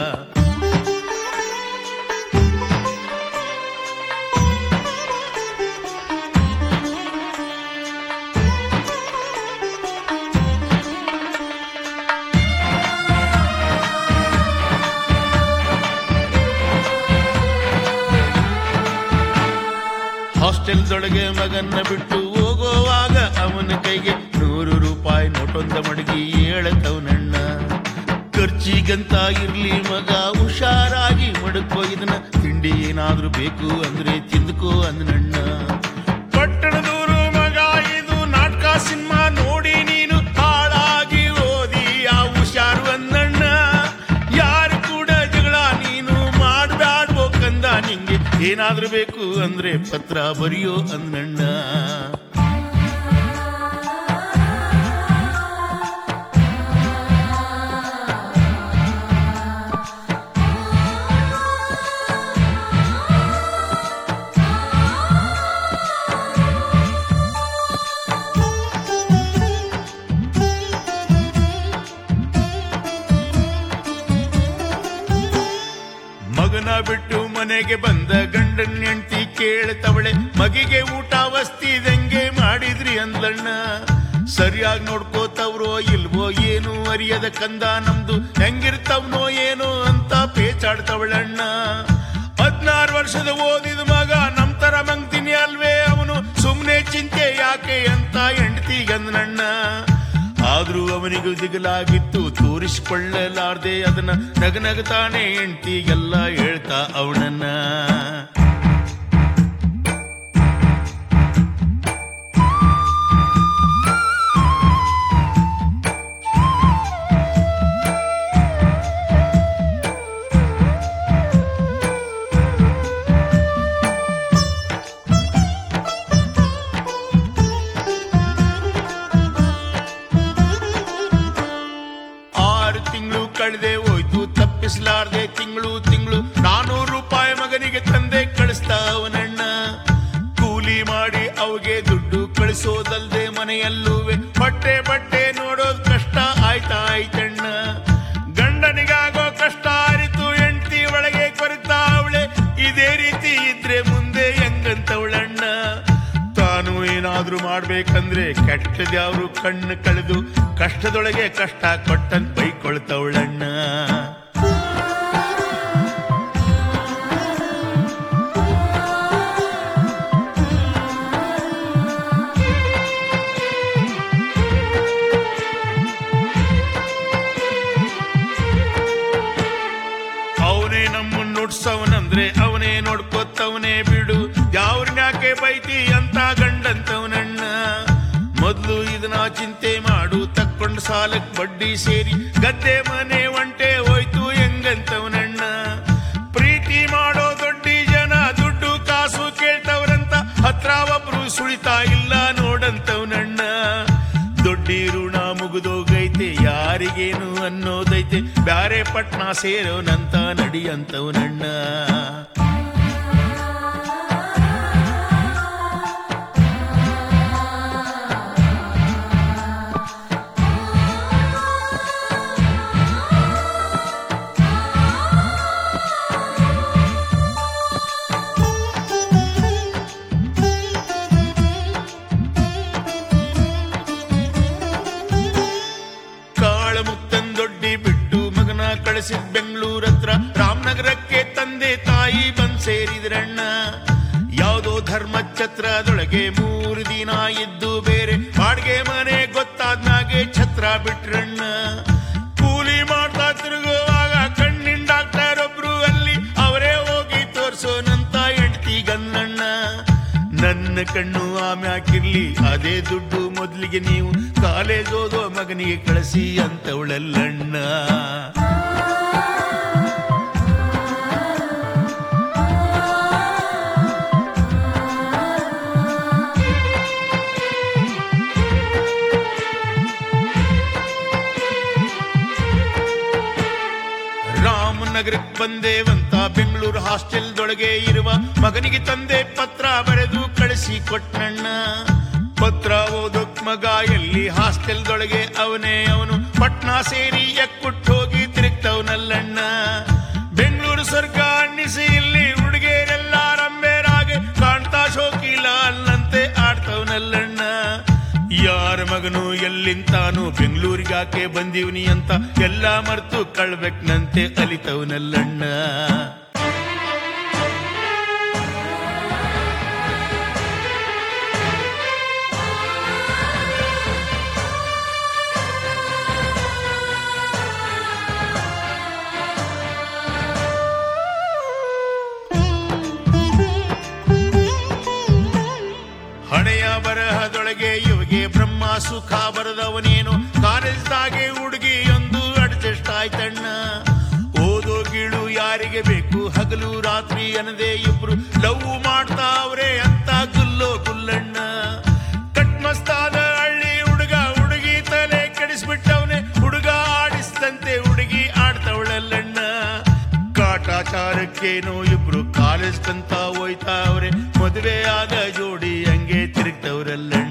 A: ಹಾಸ್ಟೆಲ್ದೊಳಗೆ ಮಗನ್ನ ಬಿಟ್ಟು ಹೋಗೋವಾಗ ಅವನ ಕೈಗೆ ನೂರು ರೂಪಾಯಿ ನೋಟೊಂದ ಮಡಗಿ ಹೇಳತವನಣ್ಣ ಖರ್ಚಿಗಂತ ಇರ್ಲಿ ಮಗ ಹುಷಾರಾಗಿ ಮಡಕೋ ಇದನ್ನ ತಿಂಡಿ ಏನಾದ್ರೂ ಬೇಕು ಅಂದ್ರೆ ತಿಂದುಕೋ ಅಂದನಣ್ಣ ಪಟ್ಟಣದೂರು ಮಗ ಇದು ನಾಟಕ ಸಿನಿಮಾ ನೋಡಿ ನೀನು ಹಾಳಾಗಿ ಓದಿ ಆ ಹುಷಾರು ಅಂದಣ್ಣ ಯಾರು ಕೂಡ ಜಗಳ ನೀನು ಮಾಡ್ಬ್ಯಾಡ್ಬೋ ಕಂದ ನಿಂಗೆ ಏನಾದ್ರೂ ಬೇಕು ಅಂದ್ರೆ ಪತ್ರ ಬರೆಯೋ ಅಂದಣ್ಣ ಮಗನ ಬಿಟ್ಟು ಮನೆಗೆ ಬಂದ ಗಂಡನ್ ಹೆಂಡತಿ ಕೇಳ್ತವಳೆ ಮಗಿಗೆ ಊಟ ವಸ್ತಿದಂಗೆ ಮಾಡಿದ್ರಿ ಅಂದಣ್ಣ ಸರಿಯಾಗಿ ನೋಡ್ಕೋತವ್ರೋ ಇಲ್ವೋ ಏನು ಅರಿಯದ ಕಂದ ನಮ್ದು ಹೆಂಗಿರ್ತವ್ನೋ ಏನೋ ಅಂತ ಪೇಚಾಡ್ತವಳಣ್ಣ ಹದ್ನಾರು ವರ್ಷದ ಓದಿದ ಮಗ ನಮ್ ತರ ಮಂಗ್ತೀನಿ ಅಲ್ವೇ ಅವನು ಸುಮ್ನೆ ಚಿಂತೆ ಯಾಕೆ ಅಂತ ಹೆಂಡತಿಗಂದನಣ್ಣ ಆದ್ರೂ ಅವನಿಗೂ ದಿಗಲಾಗಿತ್ತು ತೋರಿಸಿಕೊಳ್ಳಲಾರ್ದೆ ಅದನ್ನ ನಗನಗತಾನೆ ಹೆಂಡತಿಗೆಲ್ಲ ಹೇಳ್ತಾ ಅವನನ್ನ ಆರು ತಿಂಗಳು ಕಳೆದೆ ಹೋಯ್ತು ತಪ್ಪಿಸ್ಲಾರ್ದೆ ತಿಂಗಳು ತಿಂಗಳು ನಾನೂರು ರೂಪಾಯಿ ಮಗನಿಗೆ ತಂದೆ ಕಳಿಸ್ತಾ ಅವನಣ್ಣ ಕೂಲಿ ಮಾಡಿ ಅವಗೆ ದುಡ್ಡು ಕಳಿಸೋದಲ್ದೆ ಮನೆಯಲ್ಲೂವೆ ಬಟ್ಟೆ ಬಟ್ಟೆ ನೋಡೋದ್ ಕಷ್ಟ ಆಯ್ತಾ ಆಯ್ತಣ್ಣ ಗಂಡನಿಗಾಗೋ ಕಷ್ಟ ಅರಿತು ಹೆಂಡತಿ ಒಳಗೆ ಕೊರಿತಾ ಅವಳೆ ಇದೇ ರೀತಿ ಇದ್ರೆ ಮುಂದೆ ಹೆಂಗಂತವಳಣ್ಣ ತಾನು ಏನಾದ್ರೂ ಮಾಡ್ಬೇಕಂದ್ರೆ ಕೆಟ್ಟದ್ಯಾವ್ರು ಕಣ್ಣು ಕಳೆದು ಕಷ್ಟದೊಳಗೆ ಕಷ್ಟ ಕೊಟ್ಟನ್ ಬೈಕೊಳ್ತವಳಣ್ಣ ಓದ್ಸವನಂದ್ರೆ ಅವನೇ ನೋಡ್ಕೊತವನೇ ಬಿಡು ಯಾವ್ರನ್ಯಾಕೆ ಬೈತಿ ಅಂತ ಗಂಡಂತವನಣ್ಣ ಮೊದ್ಲು ಇದನ್ನ ಚಿಂತೆ ಮಾಡು ತಕ್ಕೊಂಡ್ ಸಾಲಕ್ ಬಡ್ಡಿ ಸೇರಿ ಗದ್ದೆ ಮನೆ ಒಂಟೆ ಹೋಯ್ತು ಹೆಂಗಂತವನಣ್ಣ ಪ್ರೀತಿ ಮಾಡೋ ದೊಡ್ಡಿ ಜನ ದುಡ್ಡು ಕಾಸು ಕೇಳ್ತವ್ರಂತ ಹತ್ರ ಒಬ್ರು ಸುಳಿತಾ ಇಲ್ಲ ನೋಡಂತವನಣ್ಣ ದೊಡ್ಡಿ ಋಣ ಮುಗಿದೋಗೈತೆ ಯಾರಿಗೇನು ಅನ್ನೋದೈತೆ ಬ್ಯಾರೆ ಪಟ್ನ ಸೇರೋನಂತ ನಡಿಯಂತವನಣ್ಣ ಕಾಳ ಮುಕ್ತನ್ ದೊಡ್ಡಿ ಬಿಟ್ಟು ಮಗನ ಕಳಿಸಿದ್ ಬೆಂಗಳೂರ ಹತ್ರ ರಾಮನಗರಕ್ಕೆ ತಂದೆ ತಾಯಿ ಬಂದ್ ಸೇರಿದ್ರಣ್ಣ ಯಾವುದೋ ಧರ್ಮ ಛತ್ರದೊಳಗೆ ಮೂರು ದಿನ ಇದ್ದು ಬೇರೆ ಬಾಡ್ಗೆ ಮನೆ ಗೊತ್ತಾದ್ನಾಗೆ ಛತ್ರ ಬಿಟ್ರಣ್ಣ ಕೂಲಿ ಮಾಡ್ತಾ ತಿರುಗುವಾಗ ಕಣ್ಣಿನ ಡಾಕ್ಟರ್ ಒಬ್ರು ಅಲ್ಲಿ ಅವರೇ ಹೋಗಿ ತೋರ್ಸೋನಂತ ಹೆಂಡ್ತಿ ಗನ್ನಣ್ಣ ನನ್ನ ಕಣ್ಣು ಆಮ್ಯಾಕಿರ್ಲಿ ಅದೇ ದುಡ್ಡು ಮೊದ್ಲಿಗೆ ನೀವು ಕಾಲೇಜ್ ಓದೋ ಮಗನಿಗೆ ಕಳಿಸಿ ಅಂತವಳಲ್ಲಣ್ಣ ರಾಮನಗರಕ್ಕೆ ಬಂದೇವಂತ ಬೆಂಗಳೂರು ಹಾಸ್ಟೆಲ್ದೊಳಗೆ ಇರುವ ಮಗನಿಗೆ ತಂದೆ ಪತ್ರ ಬರೆದು ಕಳಿಸಿ ಕೊಟ್ನಣ್ಣ ಪತ್ರ ಓದೋಕ್ ಮಗ ಎಲ್ಲಿ ಹಾಸ್ಟೆಲ್ದೊಳಗೆ ಅವನೇ ಅವನು ಪಟ್ನಾ ಸೇರಿ ಎಕ್ಕುಟ್ಟೋಗಿ ತಿರುಗ್ತವನಲ್ಲಣ್ಣ ಬೆಂಗಳೂರು ಸ್ವರ್ಗ ಅನ್ನಿಸಿ ಇಲ್ಲಿ ಹುಡುಗಿಯರೆಲ್ಲ ರಂಬೇರಾಗೆ ಕಾಣ್ತಾ ಶೋಕಿಲ್ಲ ಅಲ್ಲಂತೆ ಆಡ್ತವನಲ್ಲಣ್ಣ ಯಾರ ಮಗನು ಎಲ್ಲಿಂತಾನು ಬೆಂಗಳೂರಿಗಾಕೆ ಬಂದಿವ್ನಿ ಅಂತ ಎಲ್ಲ ಮರ್ತು ಕಳ್ಬೇಕ್ನಂತೆ ಅಲಿತವನಲ್ಲಣ್ಣ ಹಣೆಯ ಬರಹದೊಳಗೆ ಇವಿಗೆ ಬ್ರಹ್ಮ ಸುಖ ಬರದವನೇನು ಕಾಲೇಜ್ದಾಗೆ ಹುಡುಗಿ ಒಂದು ಅಡ್ಜಸ್ಟ್ ಆಯ್ತಣ್ಣ ಓದೋ ಗೀಳು ಯಾರಿಗೆ ಬೇಕು ಹಗಲು ರಾತ್ರಿ ಅನ್ನದೆ ಇಬ್ರು ಲವ್ ಮಾಡ್ತಾವ್ರೆ ಅಂತ ಗುಲ್ಲೋ ಗುಲ್ಲಣ್ಣ ಕಟ್ಮಸ್ತಾದ ಹಳ್ಳಿ ಹುಡುಗ ಹುಡುಗಿ ತಲೆ ಕೆಡಿಸ್ಬಿಟ್ಟವನೆ ಹುಡುಗ ಆಡಿಸ್ದಂತೆ ಹುಡುಗಿ ಆಡ್ತವಳಲ್ಲಣ್ಣ ಕಾಟಾಚಾರಕ್ಕೇನೋ ಇಬ್ರು ಕಾಲೇಜ್ ಕಂತ ಹೋಯ್ತಾವ್ರೆ ಮದುವೆ ಆದ ಜೋಡಿ ಹಂಗೆ ತಿರುಗ್ತವ್ರಲ್ಲಣ್ಣ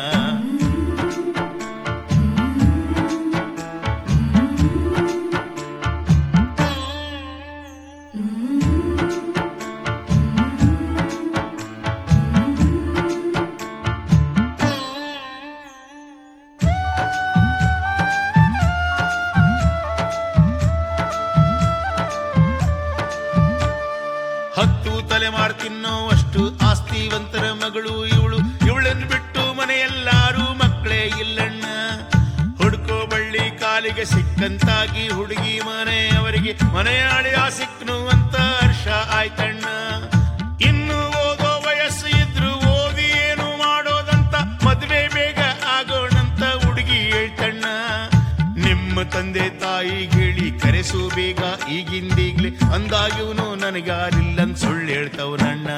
A: ಹತ್ತು ತಲೆಮಾರು ತಿನ್ನೋವಷ್ಟು ಆಸ್ತಿವಂತರ ಮಗಳು ಇವಳು ಇವಳನ್ನು ಬಿಟ್ಟು ಮನೆಯೆಲ್ಲಾರು ಮಕ್ಕಳೇ ಇಲ್ಲಣ್ಣ ಹುಡ್ಕೋ ಬಳ್ಳಿ ಕಾಲಿಗೆ ಸಿಕ್ಕಂತಾಗಿ ಹುಡುಗಿ ಮನೆ ಅವರಿಗೆ ಮನೆಯಾಳಿಯ ಸಿಕ್ನು ಅಂತ ಹರ್ಷ ಆಯ್ತಣ್ಣ ಇನ್ನು ಓದೋ ವಯಸ್ಸು ಇದ್ರು ಓದಿ ಏನು ಮಾಡೋದಂತ ಮದುವೆ ಬೇಗ ಆಗೋಣಂತ ಹುಡುಗಿ ಹೇಳ್ತಣ್ಣ ನಿಮ್ಮ ತಂದೆ ತಾಯಿ ಹೇಳಿ ಕರೆಸು ಬೇಗ ಈಗಿಂದೀಗ್ಲಿ ಅಂದಾಗಿವನು ನನಗಾರಿಲ್ಲಂತ ಸುಳ್ಳು ಹೇಳ್ತವನಣ್ಣ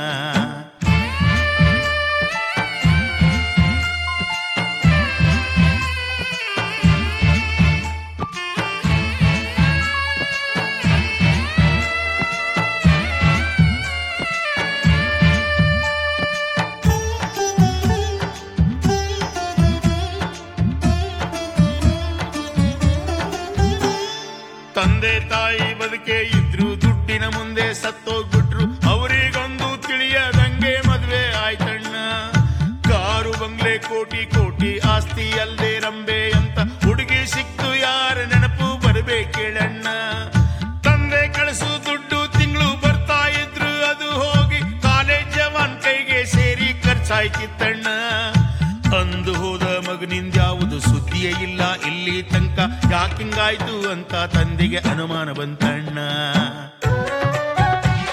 A: ತಂದೆ ತಾಯಿ ಬದುಕೆ ಇದ್ರು ದುಡ್ಡಿನ ಮುಂದೆ ಸತ್ತೋಗ್ಬಿಟ್ರು ಅವರಿಗೊಂದು ತಿಳಿಯದಂಗೆ ಮದ್ವೆ ಆಯ್ತಣ್ಣ ಕಾರು ಬಂಗ್ಲೆ ಕೋಟಿ ಕೋಟಿ ಆಸ್ತಿ ಅಲ್ಲದೆ ರಂಬೆ ಅಂತ ಹುಡುಗಿ ಸಿಕ್ತು ಯಾರ ನೆನಪು ಬರ್ಬೇಕೇಳಣ್ಣ ತಂದೆ ಕಳಿಸು ದುಡ್ಡು ತಿಂಗಳು ಬರ್ತಾ ಇದ್ರು ಅದು ಹೋಗಿ ಕಾಲೇಜ್ ಜವಾನ್ ಕೈಗೆ ಸೇರಿ ಖರ್ಚಾಯ್ತಿತ್ತಣ್ಣ ಅಂದು ಹೋದ ಮಗನಿಂದ್ಯಾವುದು ಸುದ್ದಿಯೇ ಇಲ್ಲ ಇಲ್ಲಿ ತನಕ ಯಾಕಿಂಗಾಯ್ತು ಅಂತ ತಂದೆಗೆ ಅನುಮಾನ ಬಂತಣ್ಣ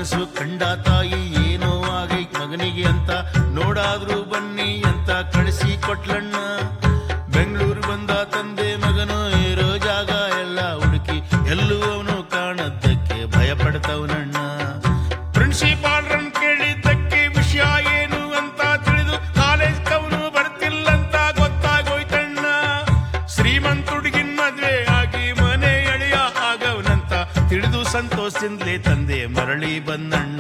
A: ಕನಸು ಕಂಡ ತಾಯಿ ಏನೋ ಆಗೈ ಮಗನಿಗೆ ಅಂತ ನೋಡಾದ್ರೂ ಬನ್ನಿ ಅಂತ ಕಳಿಸಿ ಕೊಟ್ಲಣ್ಣ ಬೆಂಗಳೂರು ಬಂದ ತಂದೆ ಮಗನು ಇರೋ ಜಾಗ ಎಲ್ಲ ಹುಡುಕಿ ಎಲ್ಲೂ ಅವನು ಕಾಣದ್ದಕ್ಕೆ ಭಯ ಪಡ್ತವನಣ್ಣ ಪ್ರಿನ್ಸಿಪಾಲ್ರನ್ ಕೇಳಿದ್ದಕ್ಕೆ ವಿಷಯ ಏನು ಅಂತ ತಿಳಿದು ಕಾಲೇಜ್ ಕವನು ಬರ್ತಿಲ್ಲಂತ ಗೊತ್ತಾಗೋಯ್ತಣ್ಣ ಶ್ರೀಮಂತ ಹುಡುಗಿನ್ ಮದ್ವೆ ಆಗಿ ಮನೆ ಎಳೆಯ ಆಗವನಂತ ತಿಳಿದು ಸಂತೋಷದಿಂದಲೇ ತಂದೆ ಮರಳಿ ಬಂದಣ್ಣ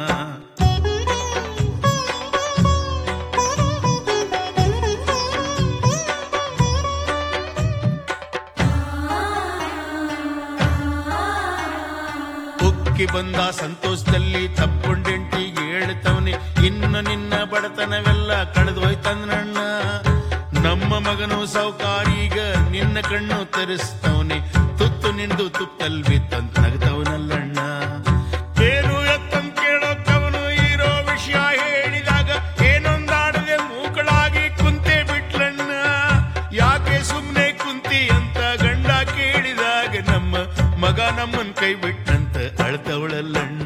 A: ಉಕ್ಕಿ ಬಂದ ಸಂತೋಷದಲ್ಲಿ ತಪ್ಪುಂಡೆಂಟಿಗೆ ಹೇಳ್ತವನೆ ಇನ್ನು ನಿನ್ನ ಬಡತನವೆಲ್ಲ ಕಳೆದು ಹೋಯ್ತಂದ್ರಣ್ಣ ನಮ್ಮ ಮಗನು ಸಾವುಕಾರೀಗ ನಿನ್ನ ಕಣ್ಣು ತರಿಸ್ತವನೆ ತುತ್ತು ನಿಂದು ತುಪ್ಪಲ್ ಬಿತ್ತಂತ ನಗತವನಲ್ಲಣ್ಣ ಏನು ಎತ್ತಂತ ಕೇಳೋಕ್ಕವನು ಇರೋ ವಿಷಯ ಹೇಳಿದಾಗ ಏನೊಂದಾಡದೆ ಮೂಕಳಾಗಿ ಕುಂತೆ ಬಿಟ್ಲಣ್ಣ ಯಾಕೆ ಸುಮ್ನೆ ಕುಂತಿ ಅಂತ ಗಂಡ ಕೇಳಿದಾಗ ನಮ್ಮ ಮಗ ನಮ್ಮನ್ ಕೈ ಬಿಟ್ಟಂತ ಅಳ್ತವಳಲ್ಲಣ್ಣ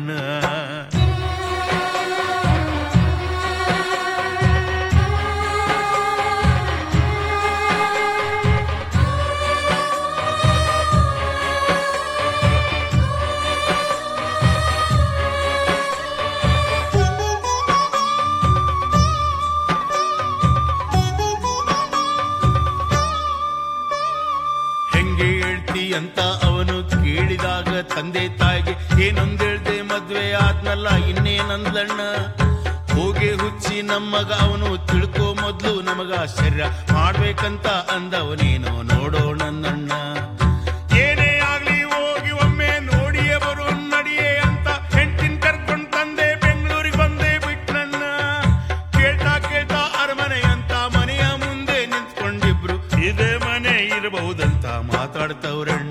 A: ಹೆಂಗೆ ಹೇಳ್ತಿ ಅಂತ ಅವನು ಕೇಳಿದಾಗ ತಂದೆ ತಾಯಿಗೆ ಏನೊಂದ್ ಹೇಳ್ದೆ ಮದ್ವೆ ಆದ್ನಲ್ಲ ಇನ್ನೇನಂದ್ಲಣ್ಣ ಹೋಗೆ ಹುಚ್ಚಿ ನಮ್ಮಗ ಅವನು ತಿಳ್ಕೋ ಮೊದ್ಲು ನಮಗ ಆಶ್ಚರ್ಯ ಮಾಡ್ಬೇಕಂತ ಅಂದವನೇನೋ ನೋಡೋಣನ್ನಣ್ಣ ಏನೇ ಆಗ್ಲಿ ಹೋಗಿ ಒಮ್ಮೆ ನೋಡಿಯೇ ಬರು ನಡಿಯೇ ಅಂತ ಹೆಂಡತಿನ ಕರ್ಕೊಂಡ್ ತಂದೆ ಬೆಂಗಳೂರಿಗೆ ಬಂದೇ ಬಿಟ್ನಣ್ಣ ಕೇಳ್ತಾ ಕೇಳ್ತಾ ಅರಮನೆ ಅಂತ ಮನೆಯ ಮುಂದೆ ನಿಂತ್ಕೊಂಡಿಬ್ರು ಇದೇ ಮನೆ ಇರಬಹುದಂತ ಮಾತಾಡ್ತವ್ರಣ್ಣ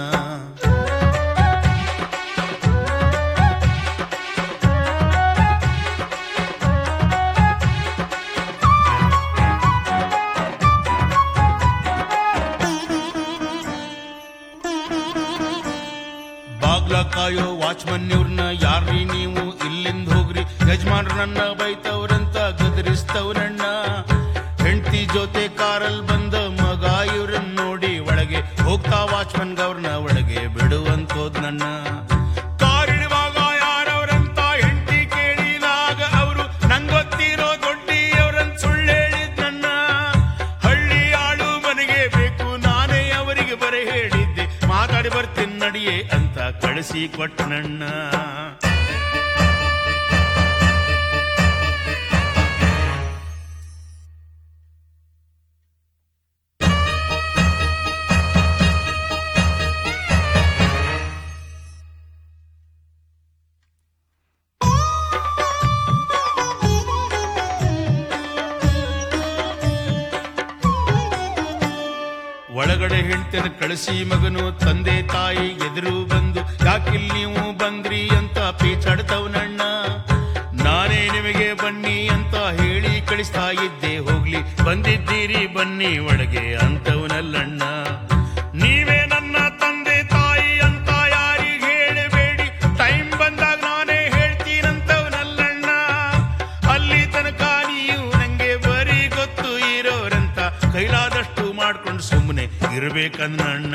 A: ಬಾಗ್ಲ ಕಾಯೋ ವಾಚ್ಮನ್ ಇವ್ರನ್ನ ಯಾರ್ರೀ ನೀವು ಇಲ್ಲಿಂದ ಹೋಗ್ರಿ ಯಜಮಾನ್ರು ನನ್ನ ಬೈತವ್ರಂತ ಗದರಿಸ್ತವ್ರಣ್ಣ ಹೆಂಡತಿ ಜೊತೆ ಕಾರಲ್ ಬಂದ ಮಗ ಇವ್ರನ್ನ ನೋಡಿ ಒಳಗೆ ಹೋಗ್ತಾ ವಾಚ್ಮನ್ ಅವ್ರನ್ನ ಒಳಗೆ ಬಿಡುವಂತೋದ್ ನನ್ನ ಕಾರಿಡುವಾಗ ಯಾರವ್ರಂತ ಹೆಂಡತಿ ಕೇಳಿದಾಗ ಅವರು ನಂಗೊತ್ತಿರೋ ದೊಡ್ಡಿ ಅವ್ರನ್ ಸುಳ್ಳು ಹೇಳಿದ್ ನನ್ನ ಹಳ್ಳಿ ಆಳು ಮನೆಗೆ ಬೇಕು ನಾನೇ ಅವರಿಗೆ ಬರೆ ಹೇಳಿದ್ದೆ ಮಾತಾಡಿ ಬರ್ತೀನಿ ನಡಿಯೇ ಅಂತ ಕಳಿಸಿ ಕೊಟ್ಟನಣ್ಣ ಒಳಗಡೆ ಹೆಂಡ್ತಿನ ಕಳಿಸಿ ಮಗನು ತಂದೆ ತಾಯಿ ಎದುರು ಬಂದು ಯಾಕಿಲ್ ನೀವು ಬಂದ್ರಿ ಅಂತ ಪೀಚಾಡ್ತವನಣ್ಣ ನಾನೇ ನಿಮಗೆ ಬನ್ನಿ ಅಂತ ಹೇಳಿ ಕಳಿಸ್ತಾ ಇದ್ದೆ ಹೋಗ್ಲಿ ಬಂದಿದ್ದೀರಿ ಬನ್ನಿ ಒಳಗೆ ಅಂತವನಲ್ಲಣ್ಣ ನೀವೇ ನನ್ನ ತಂದೆ ತಾಯಿ ಅಂತ ಯಾರಿಗೆ ಹೇಳಬೇಡಿ ಟೈಮ್ ಬಂದಾಗ ನಾನೇ ಹೇಳ್ತೀನಂತವನಲ್ಲಣ್ಣ ಅಲ್ಲಿ ತನಕ ನೀವು ನಂಗೆ ಬರೀ ಗೊತ್ತು ಇರೋರಂತ ಕೈಲಾದಷ್ಟು ಮಾಡ್ಕೊಂಡು ಸುಮ್ಮನೆ ಇರ್ಬೇಕನ್ನಣ್ಣ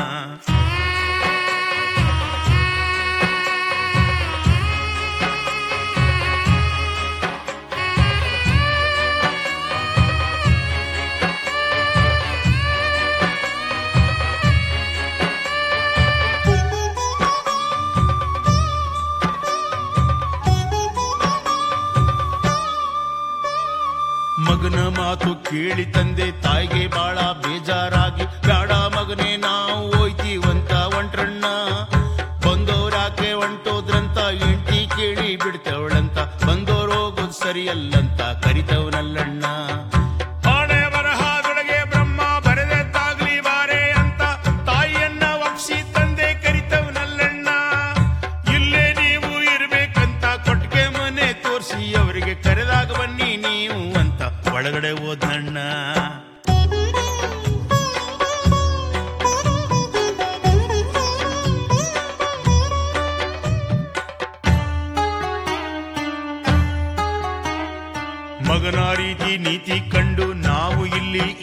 A: ಮಗನ ಮಾತು ಕೇಳಿ ತಂದೆ ತಾಯಿಗೆ ಬಾಳ ಬೇಜಾರಾಗಿ ಬೇಡ ಮಗನೇ ನಾವು ಹೋಯ್ತೀವಂತ ಒಂಟ್ರಣ್ಣ ಬಂದೋರಾಕೆ ಹೊಂಟೋದ್ರಂತ ಎಂಟಿ ಕೇಳಿ ಬಿಡ್ತವಳಂತ ಬಂದೋರ್ ಹೋಗೋದ್ ಸರಿಯಲ್ಲಂತ ಕರಿತವನಲ್ಲಣ್ಣ ಹಣೆ ಬರಹದೊಳಗೆ ಬ್ರಹ್ಮ ಬರೆದದ್ದಾಗ್ಲಿ ಬಾರೆ ಅಂತ ತಾಯಿಯನ್ನ ಒಪ್ಸಿ ತಂದೆ ಕರಿತವನಲ್ಲಣ್ಣ ಇಲ್ಲೇ ನೀವು ಇರ್ಬೇಕಂತ ಕೊಟ್ಟಿಗೆ ಮನೆ ತೋರಿಸಿ ಅವರಿಗೆ ಕರೆದಾಗ ಬನ್ನಿ ನೀವು ಅಂತ ಒಳಗಡೆ ಹೋದ್ನಣ್ಣ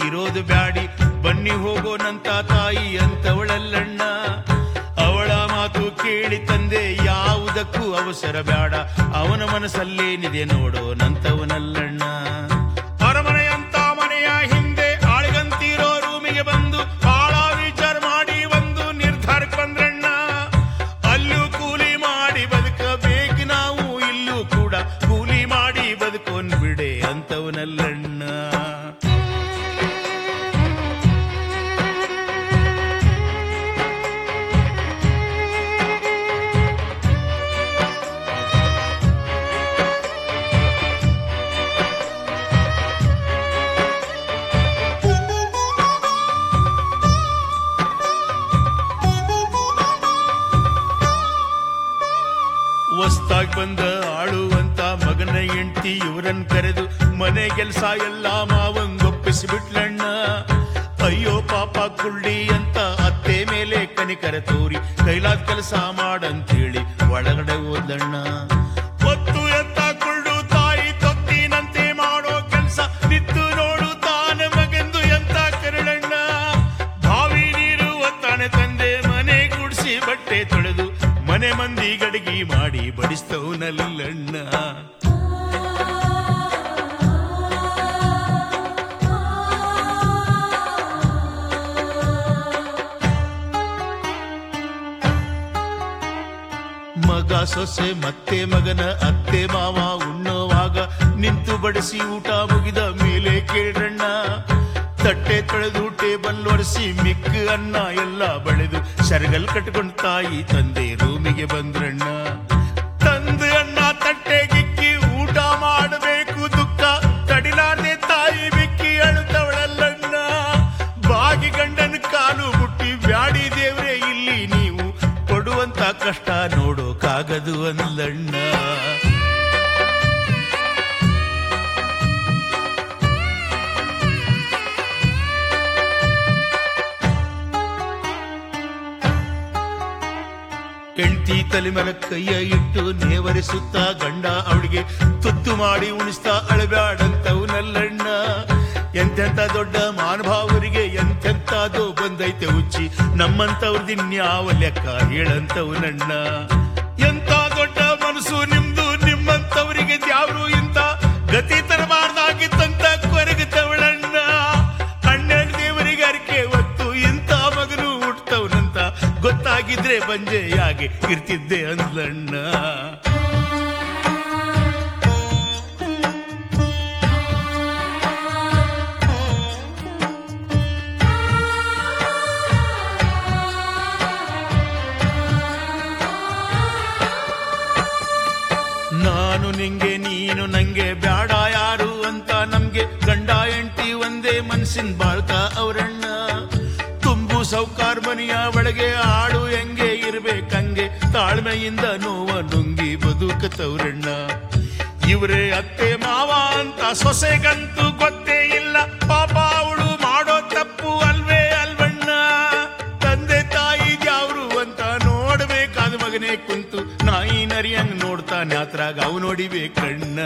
A: ಇರೋದು ಬ್ಯಾಡಿ ಬನ್ನಿ ಹೋಗೋನಂತ ತಾಯಿ ಅಂತವಳಲ್ಲಣ್ಣ ಅವಳ ಮಾತು ಕೇಳಿ ತಂದೆ ಯಾವುದಕ್ಕೂ ಅವಸರ ಬೇಡ ಅವನ ಮನಸ್ಸಲ್ಲೇನಿದೆ ನೋಡೋನಂತವನಲ್ಲಣ್ಣ ಅರಮನೆಯಂತ ಮನೆಯ ಹಿಂದೆ ಆಳಿಗಂತಿರೋ ರೂಮಿಗೆ ಬಂದು ಆಳ ವಿಚಾರ ಮಾಡಿ ಒಂದು ನಿರ್ಧಾರಕ್ಕೆ ಬಂದ್ರಣ್ಣ ಅಲ್ಲೂ ಕೂಲಿ ಮಾಡಿ ಬದುಕಬೇಕು ನಾವು ಇಲ್ಲೂ ಕೂಡ ಕೂಲಿ ಮಾಡಿ ಬದುಕೋನ್ ಬಿಡೆ ಅಂತವನಲ್ಲಣ್ಣ ಹೊಸ್ತಾಗ್ ಬಂದ ಆಳುವಂತ ಮಗನ ಹೆಂಡತಿ ಇವರನ್ ಕರೆದು ಮನೆ ಕೆಲ್ಸ ಎಲ್ಲ ಮಾವಂಗೊಪ್ಪಿಸಿ ಬಿಟ್ಲಣ್ಣ ಅಯ್ಯೋ ಪಾಪ ಕುಳ್ಳಿ ಅಂತ ಅತ್ತೆ ಮೇಲೆ ಕನಿಕರ ತೋರಿ ಕೈಲಾದ ಕೆಲಸ ಮಾಡಂತೇಳಿ ಒಳಗಡೆ ಹೋದಣ್ಣ ಒತ್ತು ಎತ್ತ ಕುಳ್ಳು ತಾಯಿ ತೊತ್ತಿನಂತೆ ಮಾಡೋ ಕೆಲಸ ನಿತ್ತು ನೋಡು ತಾನ ಮಗೆಂದು ಎಂತ ಕರುಳಣ್ಣ ಬಾವಿ ನೀರು ಒತ್ತಾನೆ ತಂದೆ ಮನೆ ಗುಡಿಸಿ ಬಟ್ಟೆ ತೊಳೆದು ಮನೆ ಮಂದಿ ಗಡಿಗೆ ಮಾಡಿ ಬಡಿಸ್ತವನಲ್ಲಣ್ಣ ಮಗ ಸೊಸೆ ಮತ್ತೆ ಮಗನ ಅತ್ತೆ ಮಾವ ಉಣ್ಣುವಾಗ ನಿಂತು ಬಡಿಸಿ ಊಟ ಮುಗಿದ ಮೇಲೆ ಕೇಳ್ರಣ್ಣ ತಟ್ಟೆ ತೊಳೆದು ಟೇಬಲ್ ಒರೆಸಿ ಮಿಕ್ಕ ಅನ್ನ ಎಲ್ಲ ಬಳೆದು ಸರಗಲ್ ಕಟ್ಕೊಂಡ್ ತಾಯಿ ತಂದೆ ರೂಮಿಗೆ ಬಂದ್ರಣ್ಣ ತಂದೆ ಅನ್ನ ತಟ್ಟೆಗಿಕ್ಕಿ ಊಟ ಮಾಡಬೇಕು ದುಃಖ ತಡಿಲಾರ್ದೆ ತಾಯಿ ಬಿಕ್ಕಿ ಅಳುತ್ತವಳಲ್ಲಣ್ಣ ಬಾಗಿ ಗಂಡನ ಕಾಲು ಮುಟ್ಟಿ ಬ್ಯಾಡಿ ದೇವ್ರೆ ಇಲ್ಲಿ ನೀವು ಕೊಡುವಂತ ಕಷ್ಟ ನೋಡೋಕಾಗದು ಅಲ್ಲಣ್ಣ ಹೆಂಡತಿ ತಲೆ ಮೇಲೆ ಕೈಯ ಇಟ್ಟು ನೇವರಿಸುತ್ತ ಗಂಡ ಅವಳಿಗೆ ತುತ್ತು ಮಾಡಿ ಉಣಿಸ್ತಾ ಅಳಬ್ಯಾಡಂತವನಲ್ಲಣ್ಣ ಎಂತೆಂತ ದೊಡ್ಡ ಮಾನಭಾವರಿಗೆ ಎಂತೆಂತದೋ ಬಂದೈತೆ ಹುಚ್ಚಿ ನಮ್ಮಂತವ್ರದಿನ್ಯಾವ ಲೆಕ್ಕ ಹೇಳಂತವನಣ್ಣ ಎಂತ ದೊಡ್ಡ ಮನಸ್ಸು ನಿಮ್ದು ನಿಮ್ಮಂತವರಿಗೆ ದ್ಯಾವ್ರು ಇಂತ ಗತಿ ತರಬಾರ್ದಾಗಿತ್ತಂತ ಕೊರಗುತ್ತವಳಣ್ಣ ಅಣ್ಣನ ದೇವರಿಗೆ ಅರಿಕೆ ಹೊತ್ತು ಇಂಥ ಮಗನು ಹುಟ್ಟವನಂತ ಗೊತ್ತಾಗಿದ್ರೆ ಬಂಜೆಯಾಗಿ ಇರ್ತಿದ್ದೆ ಅಂದ್ಲಣ್ಣ ನಾನು ನಿಂಗೆ ನೀನು ನಂಗೆ ಬ್ಯಾಡ ಯಾರು ಅಂತ ನಮ್ಗೆ ಗಂಡ ಹೆಂಡತಿ ಒಂದೇ ಮನ್ಸಿನ ಬಾಳ್ಕ ಅವರಣ್ಣ ತುಂಬು ಸೌಕಾರ ಮನೆಯ ಒಳಗೆ ಆಡು ಹೆಂಗೆ ಇರ್ಬೇಕಂಗೆ ತಾಳ್ಮೆಯಿಂದ ನೋವ ನುಂಗಿ ಬದುಕತವ್ರಣ್ಣ ಇವರೇ ಅತ್ತೆ ಮಾವ ಅಂತ ಸೊಸೆಗಂತೂ ಗೊತ್ತೇ ಇಲ್ಲ ಪಾಪ ಅವಳು ಮಾಡೋ ತಪ್ಪು ಅಲ್ವೇ ಅಲ್ವಣ್ಣ ತಂದೆ ತಾಯಿ ಯಾವ್ರು ಅಂತ ನೋಡ್ಬೇಕಾದ ಮಗನೇ ಕುಂತು ನಾಯಿ ನರಿಯಂಗ್ ನೋಡ್ತಾನೆ ಅತ್ರಾಗ ಅವು ನೋಡಿಬೇಕಣ್ಣ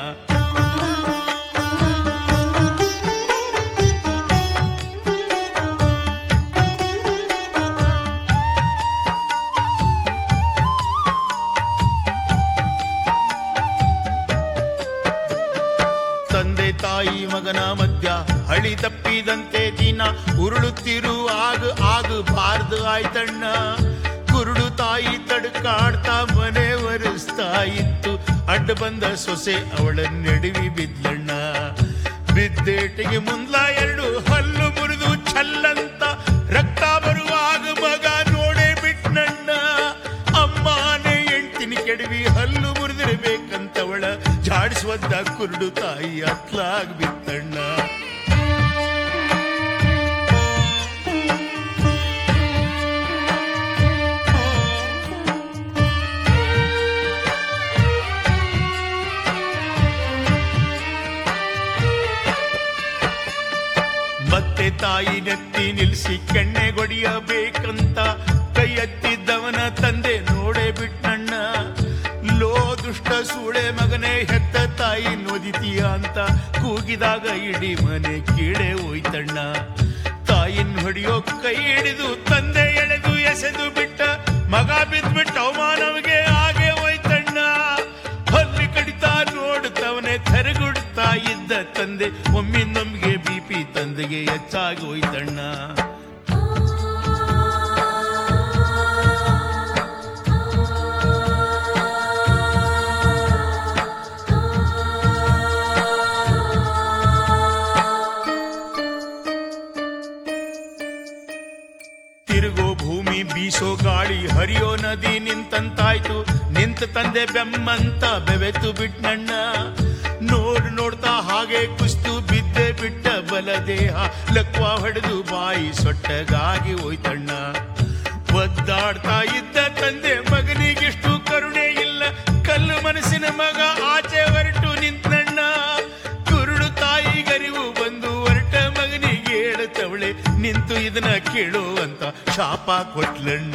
A: ತಂದೆ ತಾಯಿ ಮಗನ ಮಧ್ಯ ಹಳಿ ತಪ್ಪಿದಂತೆ ದಿನ ಉರುಳುತ್ತಿರು ಆಗ ಆಗ ಬಾರ್ದು ಆಯ್ತಣ್ಣ ಕುರುಡು ತಾಯಿ ತಡ್ಕಾಡ್ತಾ ಮನೆ ಒರೆಸ್ತಾ ಇತ್ತು ಅಡ್ಡ ಬಂದ ಸೊಸೆ ಅವಳ ನಡುವಿ ಬಿದ್ಲಣ್ಣ ಬಿದ್ದೇಟಿಗೆ ಮುಂದ್ಲ ಎರಡು ಹಲ್ಲು ಮುರಿದು ಛಲ್ಲಂತ ರಕ್ತ ಬರುವಾಗ ಮಗ ನೋಡೇ ಬಿಟ್ನಣ್ಣ ಅಮ್ಮನೇ ಎಂಟಿನ ಕೆಡವಿ ಹಲ್ಲು ಮುರಿದಿರ್ಬೇಕಂತವಳ ಜಾಡಿಸುವಂತ ಕುರುಡು ತಾಯಿ ಅತ್ಲಾಗ್ ಬಿತ್ತಣ್ಣ ಮತ್ತೆ ತಾಯಿ ನೆತ್ತಿ ನಿಲ್ಲಿಸಿ ಕೆಣ್ಣೆಗೊಡಿಯಬೇಕಂತ ಕೈ ಎತ್ತಿದ್ದವನ ತಂದೆ ನೋಡೇ ಬಿಟ್ನಣ್ಣ ಲೋ ದುಷ್ಟ ಸೂಳೆ ಮಗನೇ ಹೆತ್ತ ತಾಯಿ ನೋದಿತೀಯ ಅಂತ ಕೂಗಿದಾಗ ಇಡೀ ಮನೆ ಕೀಳೆ ಹೋಯ್ತಣ್ಣ ತಾಯಿನ್ ಹೊಡೆಯೋ ಕೈ ಹಿಡಿದು ತಂದೆ ಎಳೆದು ಎಸೆದು ಬಿಟ್ಟ ಮಗ ಬಿದ್ಬಿಟ್ಟ ಅವಮಾನವಿಗೆ ಹಾಗೆ ಹೋಯ್ತಣ್ಣ ಹಲ್ಲಿ ಕಡಿತಾ ನೋಡುತ್ತವನೆ ಕರಗುಡ್ತಾ ಇದ್ದ ತಂದೆ ಒಮ್ಮಿಂದೊಮ್ಮಿಗೆ ಬಿ ಪಿ ತಂದೆಗೆ ಹೆಚ್ಚಾಗಿ ಹೋಯ್ತಣ್ಣ ತಿರುಗೋ ಭೂಮಿ ಬೀಸೋ ಗಾಳಿ ಹರಿಯೋ ನದಿ ನಿಂತಂತಾಯ್ತು ನಿಂತ ತಂದೆ ಬೆಮ್ಮಂತ ಬೆವೆತು ಬಿಟ್ನಣ್ಣ ನೋಡ್ ನೋಡ್ತಾ ಹಾಗೆ ಕುಸ್ತು ಬಿದ್ದೆ ಬಿಟ್ಟ ಬಲ ದೇಹ ಲಕ್ವ ಹೊಡೆದು ಬಾಯಿ ಸೊಟ್ಟಗಾಗಿ ಹೋಯ್ತಣ್ಣ ಒದ್ದಾಡ್ತಾ ಇದ್ದ ತಂದೆ ಮಗನಿಗೆಷ್ಟು ಕರುಣೆ ಇಲ್ಲ ಕಲ್ಲು ಮನಸ್ಸಿನ ಮಗ ಆಚೆ ಹೊರಟು ನಿಂತಣ್ಣ ಕುರುಡು ತಾಯಿ ಗರಿವು ಬಂದು ಹೊರಟ ಮಗನಿಗೆ ಹೇಳುತ್ತವಳೆ ನಿಂತು ಇದನ್ನ ಕೇಳು ಅಂತ ಶಾಪ ಕೊಟ್ಲಣ್ಣ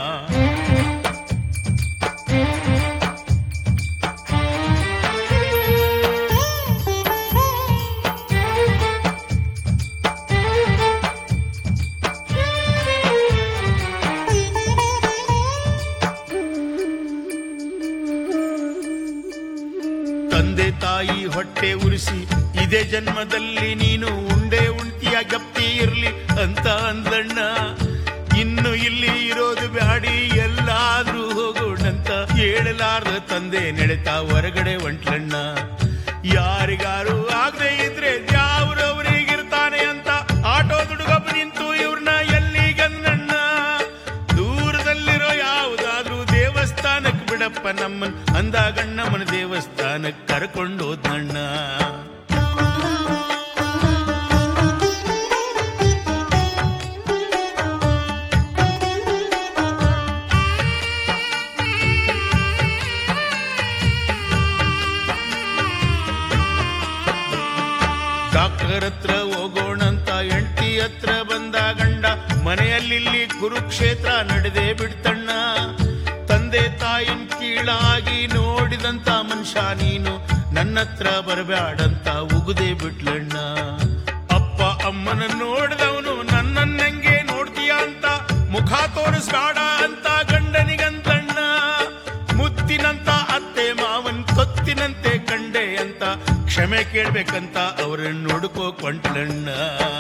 A: ತಂದೆ ತಾಯಿ ಹೊಟ್ಟೆ ಉರಿಸಿ ಇದೇ ಜನ್ಮದಲ್ಲಿ ನೀನು ಉಂಡೆ ಉಣ್ತಿಯ ಗಪ್ತಿ ಇರ್ಲಿ ಅಂತ ಅಂದಣ್ಣ ಇನ್ನು ಇಲ್ಲಿ ಇರೋದು ಬ್ಯಾಡಿ ಎಲ್ಲಾದ್ರೂ ಹೋಗೋಣಂತ ಹೇಳಲಾರ್ದ ತಂದೆ ನೆಡೆತ ಹೊರಗಡೆ ಹೊಂಟ್ಲಣ್ಣ ಯಾರಿಗಾರು ಆಗದೆ ಇದ್ರೆ ಯಾವ್ರವ್ರಿಗಿರ್ತಾನೆ ಅಂತ ಆಟೋ ದುಡುಗಪ್ಪ ನಿಂತು ಇವ್ರನ್ನ ಎಲ್ಲಿಗನ್ನಣ್ಣ ದೂರದಲ್ಲಿರೋ ಯಾವುದಾದ್ರೂ ದೇವಸ್ಥಾನಕ್ಕೆ ಬಿಡಪ್ಪ ನಮ್ಮನ್ ಅಂದಾಗಣ್ಣಮ್ಮನ ದೇವಸ್ಥಾನಕ್ಕೆ ಕರ್ಕೊಂಡು ಹೋದ್ನಣ್ಣ ಡಾಕ್ಟರ್ ಹತ್ರ ಹೋಗೋಣಂತ ಹೆಂಡತಿ ಹತ್ರ ಬಂದ ಗಂಡ ಮನೆಯಲ್ಲಿಲ್ಲಿ ಕುರುಕ್ಷೇತ್ರ ನಡೆದೇ ಬಿಡ್ತಣ್ಣ ತಂದೆ ತಾಯಿನ್ ಕೀಳಾಗಿ ನೋಡಿದಂತ ಮನುಷ್ಯ ನೀನು ನನ್ನತ್ರ ಬರಬ್ಯಾಡಂತ ಉಗುದೇ ಬಿಟ್ಲಣ್ಣ ಅಪ್ಪ ಅಮ್ಮನ ನೋಡಿದವನು ನನ್ನನ್ನಂಗೆ ನೋಡ್ತೀಯ ಅಂತ ಮುಖ ತೋರಿಸ್ಬೇಡ ಅಂತ ಗಂಡನಿಗಂತಣ್ಣ ಮುತ್ತಿನಂತ ಅತ್ತೆ ಮಾವನ್ ಕೊತ್ತಿನಂತೆ ಕಂಡೆ ಅಂತ ಕ್ಷಮೆ ಕೇಳ್ಬೇಕಂತ ಅವರನ್ನು ನೋಡ್ಕೋ ಕೊಂಟ್ಲಣ್ಣ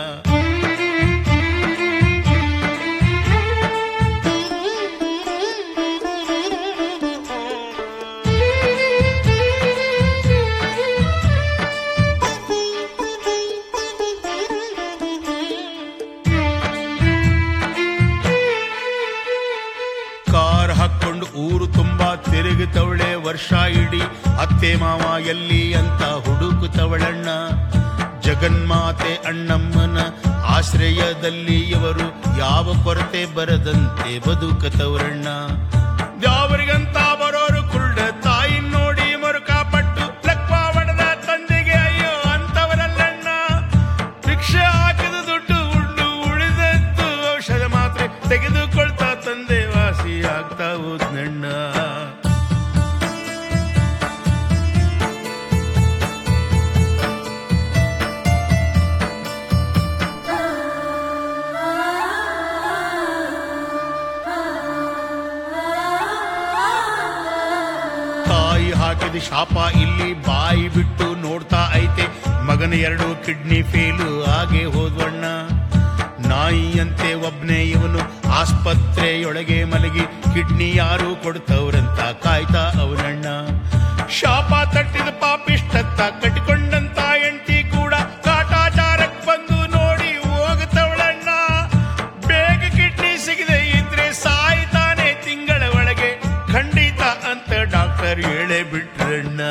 A: ಕಾರ್ ಹಾಕೊಂಡು ಊರು ತುಂಬಾ ತಿರುಗುತ್ತವಳೆ ವರ್ಷ ಇಡೀ ಅತ್ತೆ ಮಾವ ಎಲ್ಲಿ ಅಂತ ಹುಡುಕುತ್ತವಳಣ್ಣ ಜಗನ್ಮಾತೆ ಅಣ್ಣಮ್ಮನ ಆಶ್ರಯದಲ್ಲಿ ಇವರು ಯಾವ ಕೊರತೆ ಬರದಂತೆ ಬದುಕತವರಣ್ಣ ಯಾವರಿಗಂತ ಬರೋರು ಕುರುಡ ತಾಯಿ ನೋಡಿ ಮರುಕಾಪಟ್ಟು ಲಕ್ವ ಹೊಡೆದ ತಂದೆಗೆ ಅಯ್ಯೋ ಅಂತವರಲ್ಲಣ್ಣ ಭಿಕ್ಷೆ ಹಾಕಿದ ದುಡ್ಡು ಉಂಡು ಉಳಿದದ್ದು ಔಷಧ ಮಾತ್ರೆ ತೆಗೆದುಕೊಳ್ತಾ ತಂದೆ ವಾಸಿ ಆಗ್ತಾ ಹೋದ್ನಣ್ಣ ತಾಯಿ ಹಾಕಿದ ಶಾಪ ಇಲ್ಲಿ ಬಾಯಿ ಬಿಟ್ಟು ನೋಡ್ತಾ ಐತೆ ಮಗನ ಎರಡು ಕಿಡ್ನಿ ಫೇಲು ಆಗೆ ಹೋದ್ವಣ್ಣ ನಾಯಿಯಂತೆ ಒಬ್ನೇ ಇವನು ಆಸ್ಪತ್ರೆಯೊಳಗೆ ಮಲಗಿ ಕಿಡ್ನಿ ಯಾರು ಕೊಡ್ತವ್ರಂತ ಕಾಯ್ತಾ ಅವನಣ್ಣ ಶಾಪ ತಟ್ಟಿದ ಪಾಪಿಷ್ಟತ್ತ ಕಟ್ಟಿಕೊಂಡಂತ ಹೆಂಡತಿ ಕೂಡ ಕಾಟಾಚಾರಕ್ ಬಂದು ನೋಡಿ ಹೋಗುತ್ತವಳಣ್ಣ ಬೇಗ ಕಿಡ್ನಿ ಸಿಗದೆ ಇದ್ರೆ ಸಾಯ್ತಾನೆ ತಿಂಗಳ ಒಳಗೆ ಖಂಡಿತ ಅಂತ ಡಾಕ್ಟರ್ ಹೇಳೇ ಬಿಟ್ರಣ್ಣ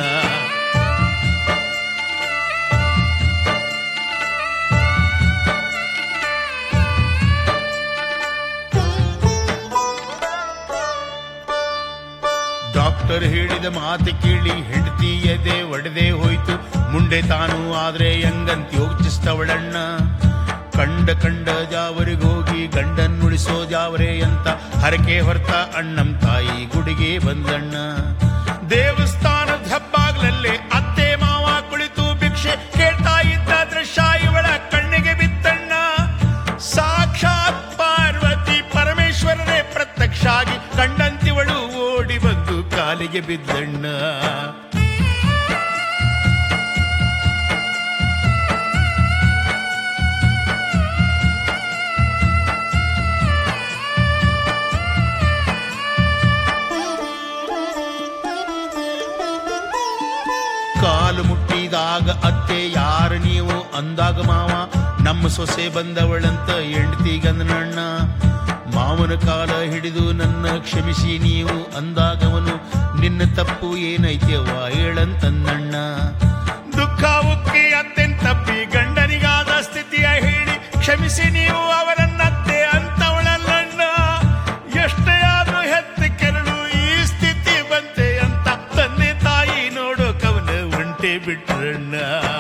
A: ಡಾಕ್ಟರ್ ಹೇಳಿದ ಮಾತು ಕೇಳಿ ಹೆಂಡತಿ ಎದೆ ಒಡೆದೇ ಹೋಯ್ತು ಮುಂದೆ ತಾನು ಆದ್ರೆ ಹೆಂಗಂತ ಯೋಚಿಸ್ತವಳಣ್ಣ ಕಂಡ ಕಂಡ ಜಾವರಿಗೋಗಿ ಗಂಡನ್ ಉಳಿಸೋ ಜಾವರೆ ಅಂತ ಹರಕೆ ಹೊರ್ತ ಅಣ್ಣಂ ತಾಯಿ ಗುಡಿಗೆ ಬಂದಣ್ಣ ದೇವಸ್ಥಾನದ ಹೆಬ್ಬಾಗ್ಲಲ್ಲೇ ಅತ್ತೆ ಮಾವ ಕುಳಿತು ಭಿಕ್ಷೆ ಕೇಳ್ತಾ ಇದ್ದ ದೃಶ್ಯ ಇವಳ ಕಣ್ಣಿಗೆ ಬಿತ್ತಣ್ಣ ಸಾಕ್ಷಾತ್ ಪಾರ್ವತಿ ಪರಮೇಶ್ವರನೇ ಪ್ರತ್ಯಕ್ಷ ಆಗಿ ಕಂಡಂತಿವಳು ಓಡಿ ಬಂದು ಕಾಲಿಗೆ ಬಿದ್ದಣ್ಣ ಕಾಲು ಮುಟ್ಟಿದಾಗ ಅತ್ತೆ ಯಾರು ನೀವು ಅಂದಾಗ ಮಾವ ನಮ್ಮ ಸೊಸೆ ಬಂದವಳಂತ ಹೆಂಡತಿಗಂದನಣ್ಣ ಮಾವನ ಕಾಲ ಹಿಡಿದು ನನ್ನ ಕ್ಷಮಿಸಿ ನೀವು ಅಂದಾಗವನು ನಿನ್ನ ತಪ್ಪು ಏನೈತ್ಯವ ಹೇಳಂತಂದಣ್ಣ ದುಃಖ ಉಕ್ಕಿ ಅತ್ತೆನ್ ತಪ್ಪಿ ಗಂಡನಿಗಾದ ಸ್ಥಿತಿಯ ಹೇಳಿ ಕ್ಷಮಿಸಿ ನೀವು ಅವರನ್ನತ್ತೆ ಅಂತವಳಲ್ಲಣ್ಣ ಎಷ್ಟೇ ಆದ್ರೂ ಹೆತ್ತ ಕೆರಳು ಈ ಸ್ಥಿತಿ ಬಂತೆ ಅಂತ ತಂದೆ ತಾಯಿ ನೋಡೋ ಕವನ ಒಂಟೆ ಬಿಟ್ರಣ್ಣ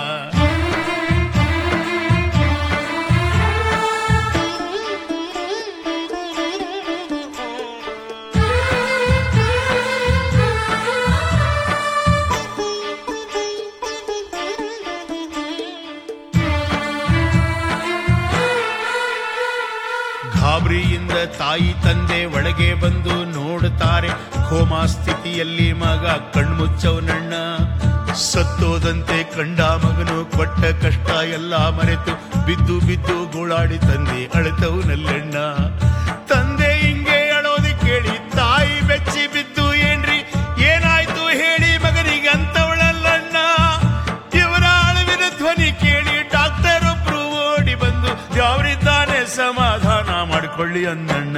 A: ಗಾಬರಿಯಿಂದ ತಾಯಿ ತಂದೆ ಒಳಗೆ ಬಂದು ನೋಡುತ್ತಾರೆ ಕೋಮಾ ಸ್ಥಿತಿಯಲ್ಲಿ ಮಗ ಕಣ್ಮುಚ್ಚವನಣ್ಣ ಸತ್ತೋದಂತೆ ಕಂಡ ಮಗನು ಕೊಟ್ಟ ಕಷ್ಟ ಎಲ್ಲ ಮರೆತು ಬಿದ್ದು ಬಿದ್ದು ಗೋಳಾಡಿ ತಂದೆ ಅಳತವನಲ್ಲಣ್ಣ ತಂದೆ ಹಿಂಗೆ ಅಳೋದಿ ಕೇಳಿ ತಾಯಿ ಬೆಚ್ಚಿ ಬಿದ್ದು ಏನ್ರಿ ಏನಾಯ್ತು ಹೇಳಿ ಮಗನಿಗೆ ಅಂತವಳಲ್ಲಣ್ಣ ಇವರ ಅಳುವಿನ ಧ್ವನಿ ಕೇಳಿ ಡಾಕ್ಟರ್ ಒಬ್ರು ಓಡಿ ಬಂದು ಯಾವರಿದ್ದಾನೆ ಸಮಾಧಾನ ಮಾಡಿಕೊಳ್ಳಿ ಅಂದಣ್ಣ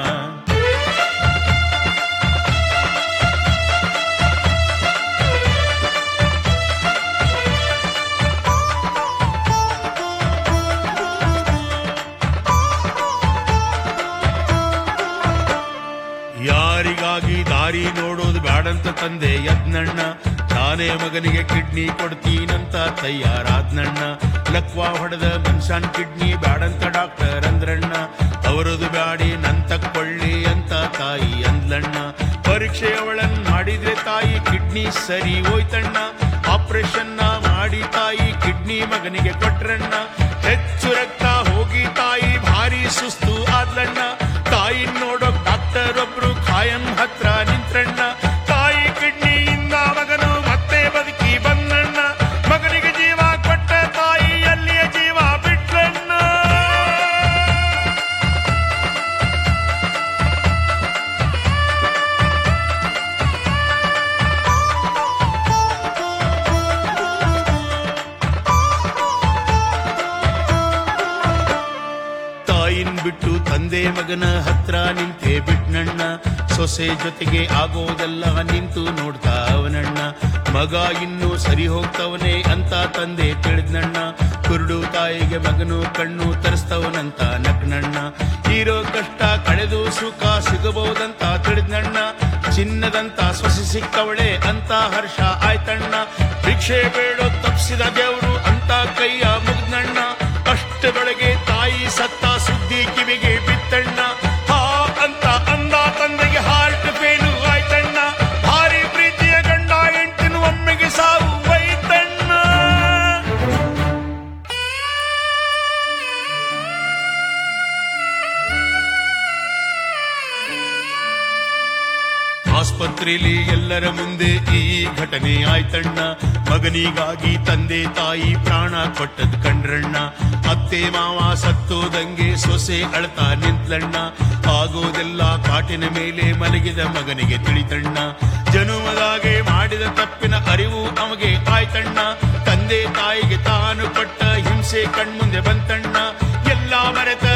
A: ಯಾರಿಗಾಗಿ ದಾರಿ ನೋಡೋದು ಬ್ಯಾಡಂತ ತಂದೆ ಯದ್ನಣ್ಣ ನಾನೇ ಮಗನಿಗೆ ಕಿಡ್ನಿ ಕೊಡ್ತೀನಂತ ತಯಾರಾದ್ನಣ್ಣ ಲಕ್ವಾ ಹೊಡೆದ ಮನ್ಷನ್ ಕಿಡ್ನಿ ಬ್ಯಾಡಂತ ಡಾಕ್ಟರ್ ಅಂದ್ರಣ್ಣ ಅವರದು ಬ್ಯಾಡಿ ನನ್ ತಕ್ಕೊಳ್ಳಿ ಅಂತ ತಾಯಿ ಅಂದ್ಲಣ್ಣ ಪರೀಕ್ಷೆ ಅವಳನ್ ಮಾಡಿದ್ರೆ ತಾಯಿ ಕಿಡ್ನಿ ಸರಿ ಹೋಯ್ತಣ್ಣ ಆಪರೇಷನ್ ಮಾಡಿ ತಾಯಿ ಕಿಡ್ನಿ ಮಗನಿಗೆ ಕೊಟ್ರಣ್ಣ ಹೆಚ್ಚು ರಕ್ತ ಹೋಗಿ ತಾಯಿ ಭಾರಿ ಸುಸ್ತು ಆದ್ಲಣ್ಣ ತಾಯಿ ನೋಡೋ ಡಾಕ್ಟರ್ ಒಬ್ರು ಖಾಯಂ ಹತ್ರ ನಿಂತ್ರಣ್ಣ ತಾಯಿ ಕಿಡ್ನಿಯಿಂದ ಮಗನು ಮತ್ತೆ ಬದುಕಿ ಬಂದಣ್ಣ ಮಗನಿಗೆ ಜೀವ ಕೊಟ್ಟ ತಾಯಿ ಅಲ್ಲಿಯ ಜೀವ ಬಿಟ್ಲಣ್ಣ ತಾಯಿನ್ ಬಿಟ್ಟು ತಂದೆ ಮಗನ ಹತ್ರ ನಿಂತೆ ಬಿಟ್ನಣ್ಣ ಸೊಸೆ ಜೊತೆಗೆ ಆಗೋದೆಲ್ಲ ನಿಂತು ನೋಡ್ತಾ ಅವನಣ್ಣ ಮಗ ಇನ್ನೂ ಸರಿ ಹೋಗ್ತವನೆ ಅಂತ ತಂದೆ ತಿಳಿದ್ನಣ್ಣ ಕುರುಡು ತಾಯಿಗೆ ಮಗನು ಕಣ್ಣು ತರಿಸ್ತವನಂತ ನಗ್ನಣ್ಣ ಇರೋ ಕಷ್ಟ ಕಳೆದು ಸುಖ ಸಿಗಬಹುದಂತ ತಿಳಿದ್ನಣ್ಣ ಚಿನ್ನದಂತ ಸೊಸೆ ಸಿಕ್ಕವಳೆ ಅಂತ ಹರ್ಷ ಆಯ್ತಣ್ಣ ಭಿಕ್ಷೆ ಬೇಡೋ ತಪ್ಸಿದ ದೇವರು ಅಂತ ಕೈಯ ಮುಗ್ದಣ್ಣ ಅಷ್ಟರೊಳಗೆ ತಾಯಿ ಸತ್ತ ಸುದ್ದಿ ಕಿವಿಗೆ ಬಿತ್ತಣ್ಣ ಹಾ ಅಂತ ಅಂದ ತಂದೆಗೆ ಹಾರ್ಟ್ ಫೇಲು ಆಯ್ತಣ್ಣ ಭಾರಿ ಪ್ರೀತಿಯ ಗಂಡ ಹೆಂಡತಿನ ಒಮ್ಮೆಗೆ ಸಾವು ವೈತಣ್ಣ ಆಸ್ಪತ್ರೆಯಲ್ಲಿ ಎಲ್ಲರ ಮುಂದೆ ಈ ಘಟನೆ ಆಯ್ತಣ್ಣ ಮಗನಿಗಾಗಿ ತಂದೆ ತಾಯಿ ಪ್ರಾಣ ಕೊಟ್ಟದ್ ಕಂಡ್ರಣ್ಣ ಅತ್ತೆ ಮಾವ ಸತ್ತೋದಂಗೆ ಸೊಸೆ ಅಳ್ತಾ ನಿಂತ್ಲಣ್ಣ ಆಗೋದೆಲ್ಲ ಕಾಟಿನ ಮೇಲೆ ಮಲಗಿದ ಮಗನಿಗೆ ತಿಳಿತಣ್ಣ ಜನುಮದಾಗೆ ಮಾಡಿದ ತಪ್ಪಿನ ಅರಿವು ಅಮಗೆ ಆಯ್ತಣ್ಣ ತಂದೆ ತಾಯಿಗೆ ತಾನು ಪಟ್ಟ ಹಿಂಸೆ ಕಣ್ಮುಂದೆ ಬಂತಣ್ಣ ಎಲ್ಲ ಮರೆತ